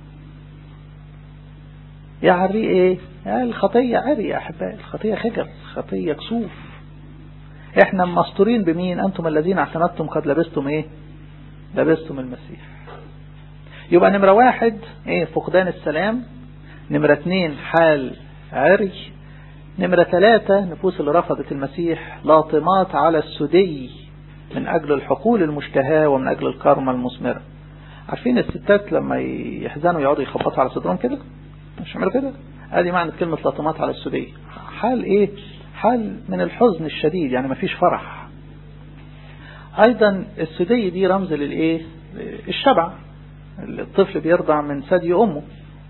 يعري إيه الخطية عري يا أحبائي الخطية خجل خطية كسوف احنا مستورين بمين انتم الذين اعتمدتم قد لبستم ايه لبستم المسيح يبقى نمرة واحد ايه فقدان السلام نمرة اتنين حال عري نمرة ثلاثة نفوس اللي رفضت المسيح لاطمات على السدي من اجل الحقول المشتهاة ومن اجل الكرمة المثمرة عارفين الستات لما يحزنوا يقعدوا يخبطوا على صدرهم كده مش عملوا كده ادي معنى كلمة لاطمات على السدي حال ايه حال من الحزن الشديد يعني مفيش فرح ايضا السدي دي رمز للايه الشبع الطفل بيرضع من ثدي امه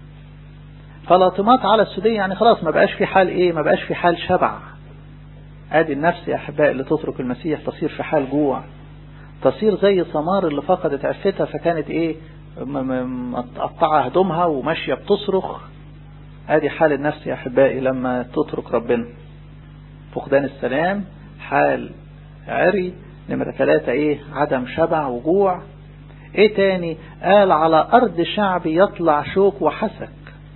فلاطمات على السدي يعني خلاص ما بقاش في حال ايه ما بقاش في حال شبع ادي النفس يا احبائي اللي تترك المسيح تصير في حال جوع تصير زي ثمار اللي فقدت عفتها فكانت ايه مقطعة هدومها وماشية بتصرخ ادي حال النفس يا احبائي لما تترك ربنا فقدان السلام حال عري نمرة ثلاثة ايه عدم شبع وجوع ايه تاني قال على ارض شعبي يطلع شوك وحسك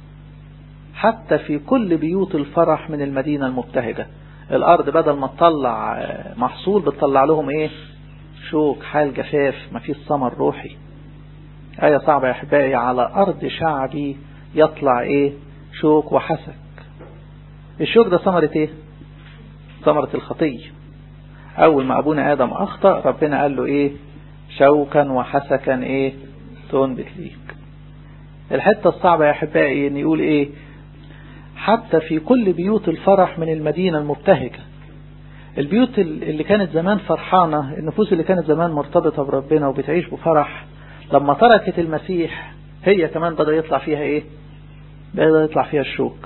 حتى في كل بيوت الفرح من المدينة المبتهجة الارض بدل ما تطلع محصول بتطلع لهم ايه شوك حال جفاف ما فيش ثمر روحي آية صعبة يا أحبائي على أرض شعبي يطلع إيه شوك وحسك الشوك ده ثمرة إيه ثمرة الخطية أول ما أبونا آدم أخطأ ربنا قال له إيه شوكا وحسكا إيه تنبت ليك الحتة الصعبة يا أحبائي إن يقول إيه حتى في كل بيوت الفرح من المدينة المبتهجة البيوت اللي كانت زمان فرحانة النفوس اللي كانت زمان مرتبطة بربنا وبتعيش بفرح لما تركت المسيح هي كمان بدأ يطلع فيها ايه بدأ يطلع فيها الشوك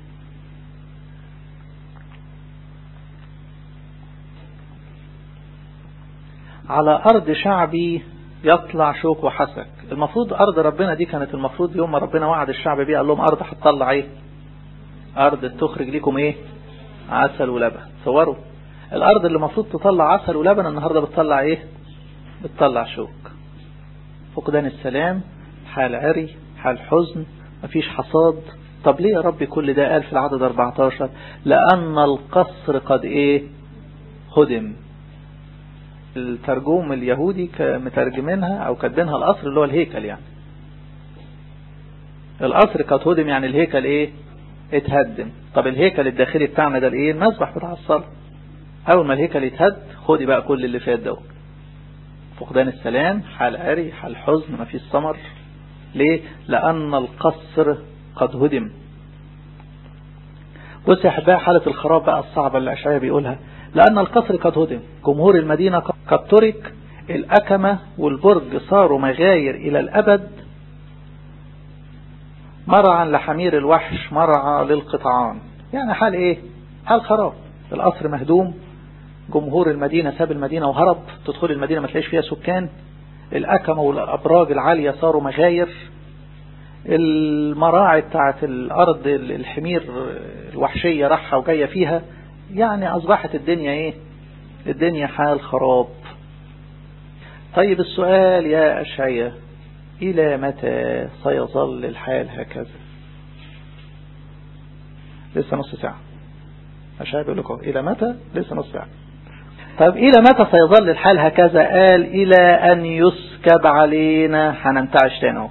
على أرض شعبي يطلع شوك وحسك المفروض أرض ربنا دي كانت المفروض يوم ما ربنا وعد الشعب بيه قال لهم أرض هتطلع ايه أرض تخرج لكم ايه عسل ولبن تصوروا الأرض اللي المفروض تطلع عسل ولبن النهاردة بتطلع ايه بتطلع شوك فقدان السلام حال عري حال حزن مفيش حصاد طب ليه يا ربي كل ده قال في العدد 14 لأن القصر قد ايه هدم الترجوم اليهودي مترجمينها او كاتبينها القصر اللي هو الهيكل يعني القصر كانت هدم يعني الهيكل ايه اتهدم طب الهيكل الداخلي بتاعنا ده الايه المسبح بتاع الصلاة اول ما الهيكل يتهد خدي بقى كل اللي فات ده فقدان السلام حال عري حال حزن ما فيش ثمر ليه لان القصر قد هدم بص يا احبائي حالة الخراب بقى الصعبة اللي اشعيا بيقولها لان القصر قد هدم جمهور المدينة قد ترك الأكمة والبرج صاروا مغاير إلى الأبد مرعا لحمير الوحش مرعى للقطعان يعني حال ايه حال خراب القصر مهدوم جمهور المدينة ساب المدينة وهرب تدخل المدينة ما تلاقيش فيها سكان الأكمة والأبراج العالية صاروا مغاير المراعي بتاعت الأرض الحمير الوحشية راحة وجاية فيها يعني أصبحت الدنيا إيه الدنيا حال خراب طيب السؤال يا أشعية إلى متى سيظل الحال هكذا لسه نص ساعة أشعية بيقول لكم إلى متى لسه نص ساعة طيب إلى متى سيظل الحال هكذا قال إلى أن يسكب علينا هننتعش تاني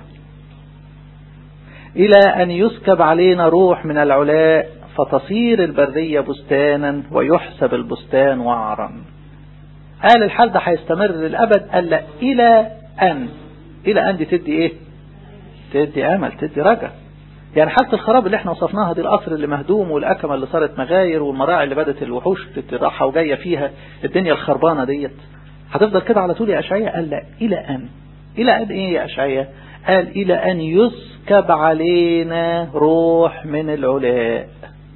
إلى أن يسكب علينا روح من العلاء فتصير البرية بستانا ويحسب البستان وعرا قال الحال ده هيستمر للأبد قال لا إلى أن إلى أن دي تدي إيه تدي أمل تدي رجع يعني حالة الخراب اللي احنا وصفناها دي القصر اللي مهدوم والأكمة اللي صارت مغاير والمراعي اللي بدت الوحوش راحة وجاية فيها الدنيا الخربانة ديت هتفضل كده على طول يا أشعية قال لا إلى أن إلى أن إيه يا أشعية قال إلى أن يسكب علينا روح من العلاء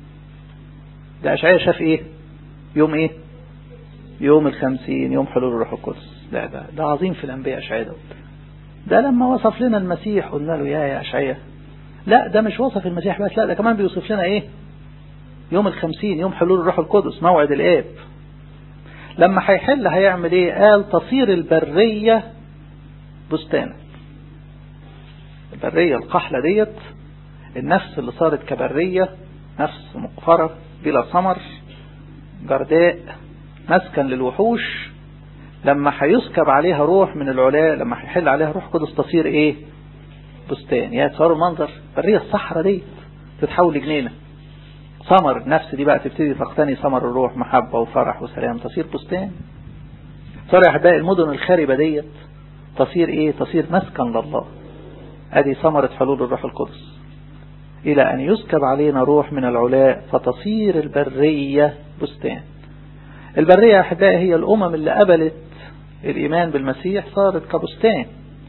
ده أشعية شاف إيه يوم إيه يوم الخمسين يوم حلول الروح القدس لا ده ده عظيم في الأنبياء أشعية ده ده لما وصف لنا المسيح قلنا له يا يا أشعية لا ده مش وصف المسيح بس لا ده كمان بيوصف لنا إيه يوم الخمسين يوم حلول الروح القدس موعد الآب لما هيحل هيعمل إيه قال تصير البرية بستانا البرية القحلة ديت النفس اللي صارت كبرية نفس مقفرة بلا ثمر جرداء مسكن للوحوش لما هيسكب عليها روح من العلاء لما هيحل عليها روح قدس تصير ايه بستان يا تصوروا المنظر برية الصحراء دي تتحول لجنينة ثمر النفس دي بقى تبتدي تقتني ثمر الروح محبة وفرح وسلام تصير بستان صار يا احبائي المدن الخاربة ديت تصير ايه تصير مسكن لله ادي ثمرة حلول الروح القدس الى ان يسكب علينا روح من العلاء فتصير البرية بستان البرية يا احبائي هي الامم اللي قبلت الايمان بالمسيح صارت كبستان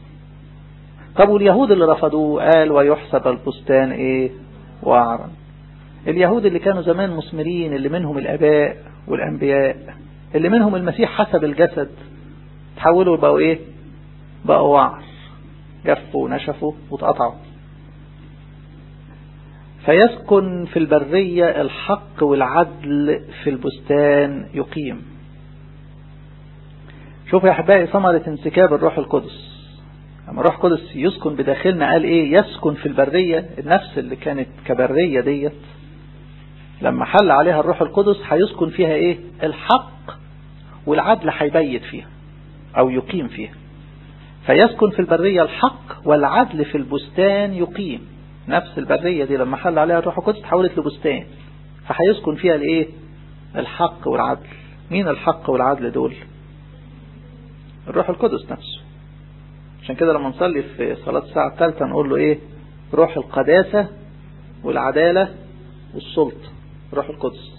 طب واليهود اللي رفضوه قال ويحسب البستان ايه وعرا اليهود اللي كانوا زمان مثمرين اللي منهم الاباء والانبياء اللي منهم المسيح حسب الجسد تحولوا بقوا ايه بقوا وعر جفوا ونشفوا واتقطعوا فيسكن في البرية الحق والعدل في البستان يقيم شوف يا أحبائي ثمرة انسكاب الروح القدس لما الروح القدس يسكن بداخلنا قال ايه يسكن في البرية النفس اللي كانت كبرية ديت لما حل عليها الروح القدس هيسكن فيها ايه الحق والعدل هيبيت فيها او يقيم فيها فيسكن في البرية الحق والعدل في البستان يقيم نفس البرية دي لما حل عليها الروح القدس تحولت لبستان فهيسكن فيها الايه الحق والعدل مين الحق والعدل دول الروح القدس نفسه عشان كده لما نصلي في صلاة الساعة الثالثة نقول له ايه روح القداسة والعدالة والسلطة روح القدس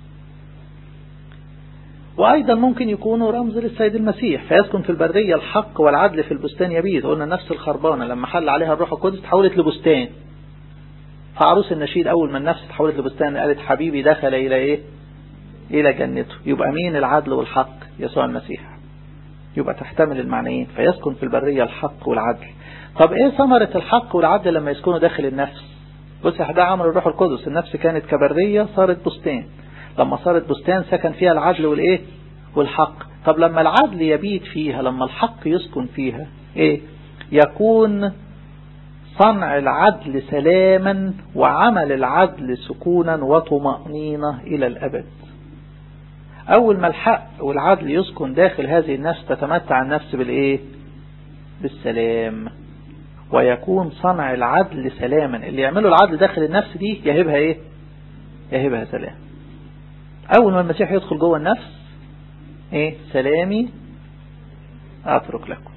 وأيضا ممكن يكونوا رمز للسيد المسيح فيسكن في البرية الحق والعدل في البستان يبيت قلنا نفس الخربانة لما حل عليها الروح القدس تحولت لبستان فعروس النشيد أول ما النفس تحولت لبستان قالت حبيبي دخل إلى إيه إلى جنته يبقى مين العدل والحق يسوع المسيح يبقى تحتمل المعنيين فيسكن في البرية الحق والعدل طب إيه ثمرة الحق والعدل لما يسكنوا داخل النفس بص ده عمل الروح القدس النفس كانت كبرية صارت بستان لما صارت بستان سكن فيها العدل والايه والحق طب لما العدل يبيت فيها لما الحق يسكن فيها ايه يكون صنع العدل سلاما وعمل العدل سكونا وطمأنينة الى الابد أول ما الحق والعدل يسكن داخل هذه النفس تتمتع النفس بالإيه بالسلام ويكون صنع العدل سلاما اللي يعمله العدل داخل النفس دي يهبها إيه يهبها سلام أول ما المسيح يدخل جوه النفس إيه سلامي أترك لكم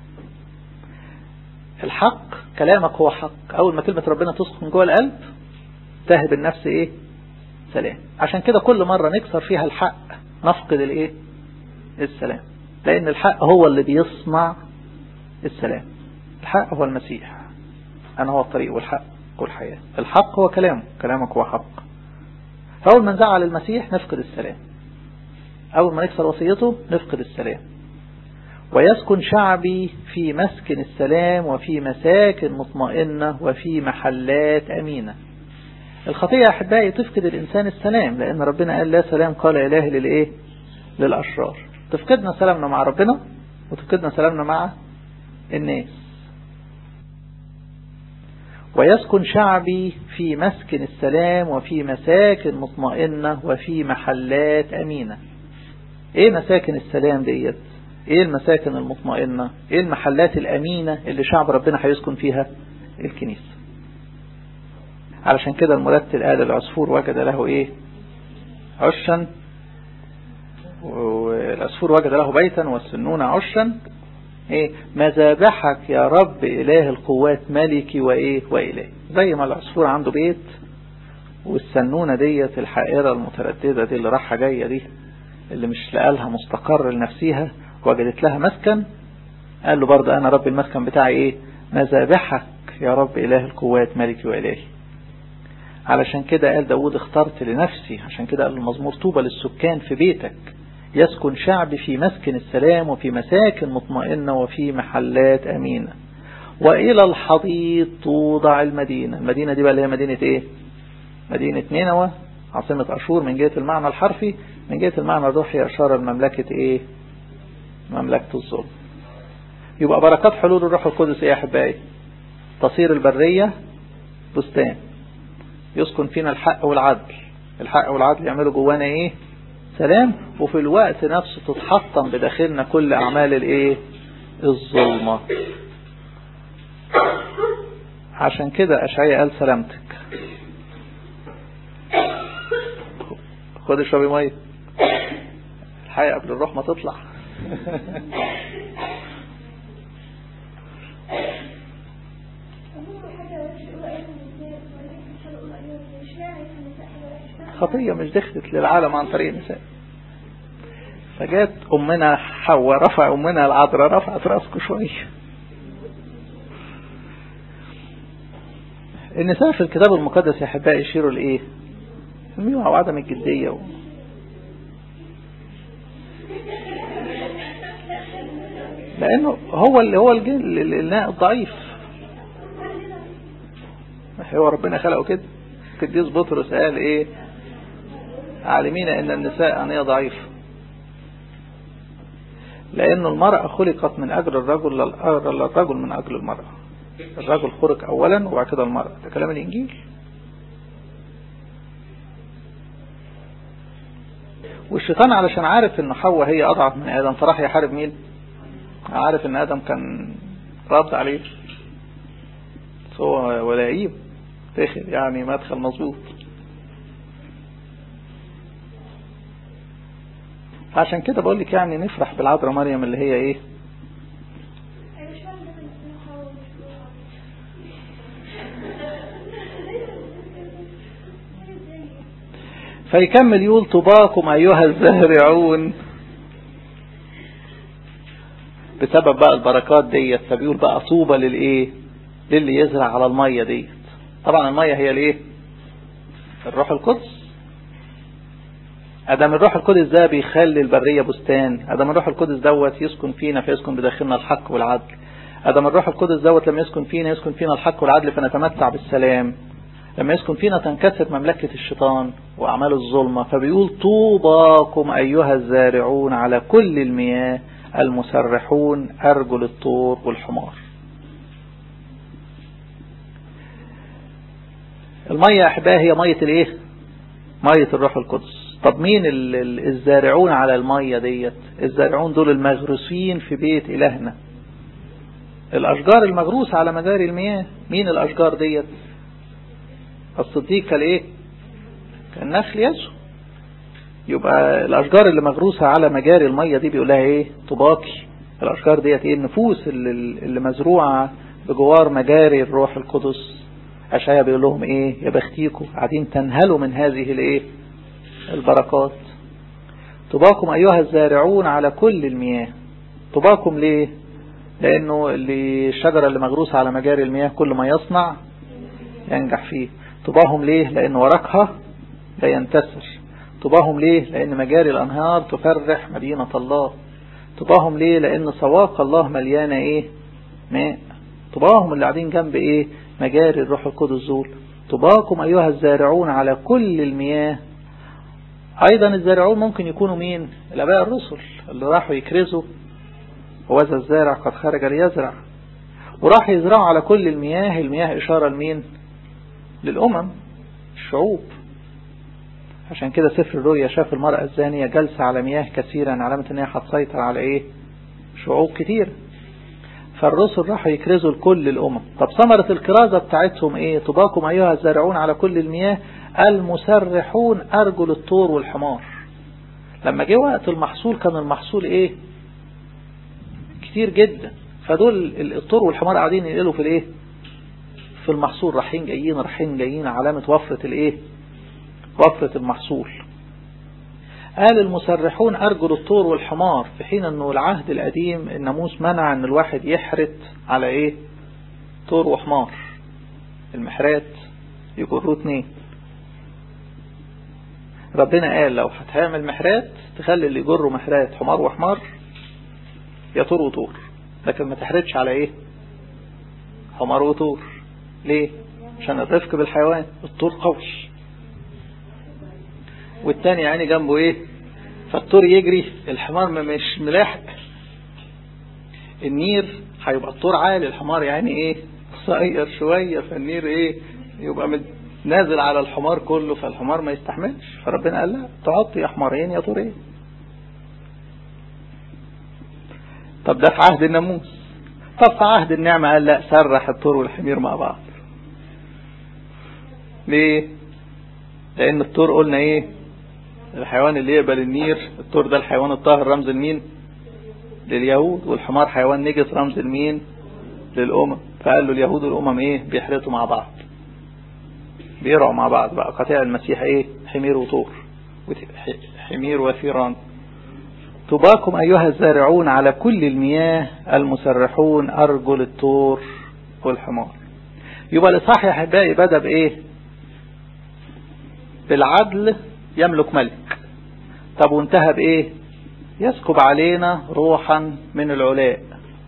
الحق كلامك هو حق أول ما كلمة ربنا تسكن جوه القلب تهب النفس إيه سلام عشان كده كل مرة نكسر فيها الحق نفقد الإيه السلام لأن الحق هو اللي بيصنع السلام الحق هو المسيح أنا هو الطريق والحق والحياة الحق هو كلامه كلامك هو حق فأول ما نزعل المسيح نفقد السلام أول ما نكسر وصيته نفقد السلام ويسكن شعبي في مسكن السلام وفي مساكن مطمئنة وفي محلات أمينة الخطية يا أحبائي تفقد الإنسان السلام لأن ربنا قال لا سلام قال إله للإيه للأشرار تفقدنا سلامنا مع ربنا وتفقدنا سلامنا مع الناس ويسكن شعبي في مسكن السلام وفي مساكن مطمئنة وفي محلات أمينة ايه مساكن السلام ديت ايه المساكن المطمئنة ايه المحلات الأمينة اللي شعب ربنا هيسكن فيها الكنيسة علشان كده المرتل قال العصفور وجد له ايه عشا والعصفور وجد له بيتا والسنون عشا ايه مذابحك يا رب اله القوات ملكي وايه واله زي ما العصفور عنده بيت والسنونة ديت الحائرة المترددة دي اللي راحة جاية دي اللي مش لقالها مستقر لنفسها وجدت لها مسكن قال له برضه انا رب المسكن بتاعي ايه مذابحك يا رب اله القوات ملكي والهي علشان كده قال داود اخترت لنفسي عشان كده قال المزمور طوبى للسكان في بيتك يسكن شعبي في مسكن السلام وفي مساكن مطمئنة وفي محلات أمينة وإلى الحضيض توضع المدينة المدينة دي بقى اللي هي مدينة إيه مدينة نينوى عاصمة أشور من جهة المعنى الحرفي من جهة المعنى الروحي أشار المملكة إيه مملكة الظلم يبقى بركات حلول الروح القدس إيه يا أحبائي تصير البرية بستان يسكن فينا الحق والعدل الحق والعدل يعملوا جوانا إيه سلام وفي الوقت نفسه تتحطم بداخلنا كل أعمال الإيه الظلمة عشان كده أشعياء قال سلامتك خد اشربي ميه الحقيقة قبل الروح ما تطلع خطية مش دخلت للعالم عن طريق النساء فجات أمنا حواء رفع أمنا العذراء رفعت راسكم شوية النساء في الكتاب المقدس يا أحبائي يشيروا لإيه الميوعة وعدم الجدية و... لأنه هو اللي هو الجن الناء الضعيف هو ربنا خلقه كده قديس بطرس قال ايه عالمين ان النساء أنية ضعيفة لأن المرأة خلقت من أجل الرجل للرجل من أجل المرأة الرجل خلق أولا وبعد كده المرأة ده كلام الإنجيل والشيطان علشان عارف ان حواء هي أضعف من آدم فراح يحارب مين عارف ان آدم كان رد عليه هو ولاعيب داخل يعني مدخل مظبوط عشان كده بقول لك يعني نفرح بالعذراء مريم اللي هي ايه فيكمل يقول طباكم أيها الزارعون بسبب بقى البركات ديت فبيقول بقى طوبى للايه للي يزرع على المية ديت طبعا المية هي الايه الروح القدس ادم الروح القدس ده بيخلي البرية بستان ادم الروح القدس دوت يسكن فينا فيسكن بداخلنا الحق والعدل ادم الروح القدس دوت لما يسكن فينا يسكن فينا الحق والعدل فنتمتع بالسلام لما يسكن فينا تنكسر مملكة الشيطان وأعمال الظلمة فبيقول طوباكم أيها الزارعون على كل المياه المسرحون أرجل الطور والحمار المية أحباه هي مية الإيه مية الروح القدس طب مين الزارعون على المية ديت الزارعون دول المغروسين في بيت إلهنا الأشجار المغروسة على مجاري المياه مين الأشجار ديت الصديق كالايه كالنخل يسو يبقى الأشجار اللي مغروسة على مجاري المية دي بيقولها ايه طباقي الأشجار ديت ايه النفوس اللي, اللي مزروعة بجوار مجاري الروح القدس أشعيا بيقول لهم ايه يا بختيكم قاعدين تنهلوا من هذه الايه البركات طباكم أيها الزارعون على كل المياه طباكم ليه لأنه اللي الشجرة اللي مغروسة على مجاري المياه كل ما يصنع ينجح فيه طباهم ليه لأن ورقها لا ينتسر طباهم ليه لأن مجاري الأنهار تفرح مدينة الله طباهم ليه لأن سواق الله مليانة إيه ماء طباهم اللي قاعدين جنب إيه مجاري الروح القدس دول طباكم أيها الزارعون على كل المياه أيضا الزارعون ممكن يكونوا مين الأباء الرسل اللي راحوا يكرزوا وذا الزارع قد خرج ليزرع وراح يزرعوا على كل المياه المياه إشارة لمين للأمم الشعوب عشان كده سفر الرؤيا شاف المرأة الزانية جالسة على مياه كثيرا علامة ان هي هتسيطر على ايه شعوب كتير فالرسل راحوا يكرزوا لكل الأمم طب ثمرة الكرازة بتاعتهم ايه طباكم أيها الزارعون على كل المياه المسرحون أرجل الطور والحمار لما جه وقت المحصول كان المحصول ايه كتير جدا فدول الطور والحمار قاعدين ينقلوا في الايه في المحصول رايحين جايين رايحين جايين علامة وفرة الايه وفرة المحصول قال المسرحون أرجل الطور والحمار في حين أنه العهد القديم الناموس منع أن الواحد يحرت على إيه طور وحمار المحرات يجروا اتنين ربنا قال لو هتعمل محرات تخلي اللي يجروا محرات حمار وحمار يا طور وطور لكن ما تحرتش على ايه حمار وطور ليه عشان الرفق بالحيوان الطور قوي والتاني يعني جنبه ايه فالطور يجري الحمار مش ملاحق النير هيبقى الطور عالي الحمار يعني ايه صغير شوية فالنير ايه يبقى نازل على الحمار كله فالحمار ما يستحملش فربنا قال لا تحط يا حمارين يا طورين طب ده في عهد الناموس طب في عهد النعمة قال لا سرح الطور والحمير مع بعض ليه لان الطور قلنا ايه الحيوان اللي يقبل النير الطور ده الحيوان الطاهر رمز المين لليهود والحمار حيوان نجس رمز المين للأمم فقال له اليهود والأمم ايه بيحرتوا مع بعض بيرعوا مع بعض بقى قطيع المسيح ايه حمير وطور حمير وثيران طباكم أيها الزارعون على كل المياه المسرحون أرجل الطور والحمار يبقى الإصحاح يا أحبائي بدأ بإيه بالعدل يملك ملك طب وانتهى بإيه يسكب علينا روحا من العلاء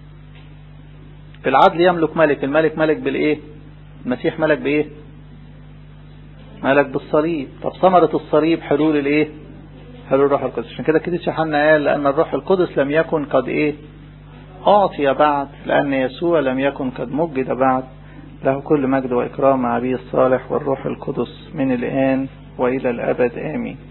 بالعدل يملك ملك الملك ملك بالإيه المسيح ملك بإيه ملك بالصليب طب ثمرة الصليب حلول الإيه حلول الروح القدس عشان كده كده يوحنا قال لأن الروح القدس لم يكن قد إيه أعطي بعد لأن يسوع لم يكن قد مجد بعد له كل مجد وإكرام مع أبيه الصالح والروح القدس من الآن وإلى الأبد آمين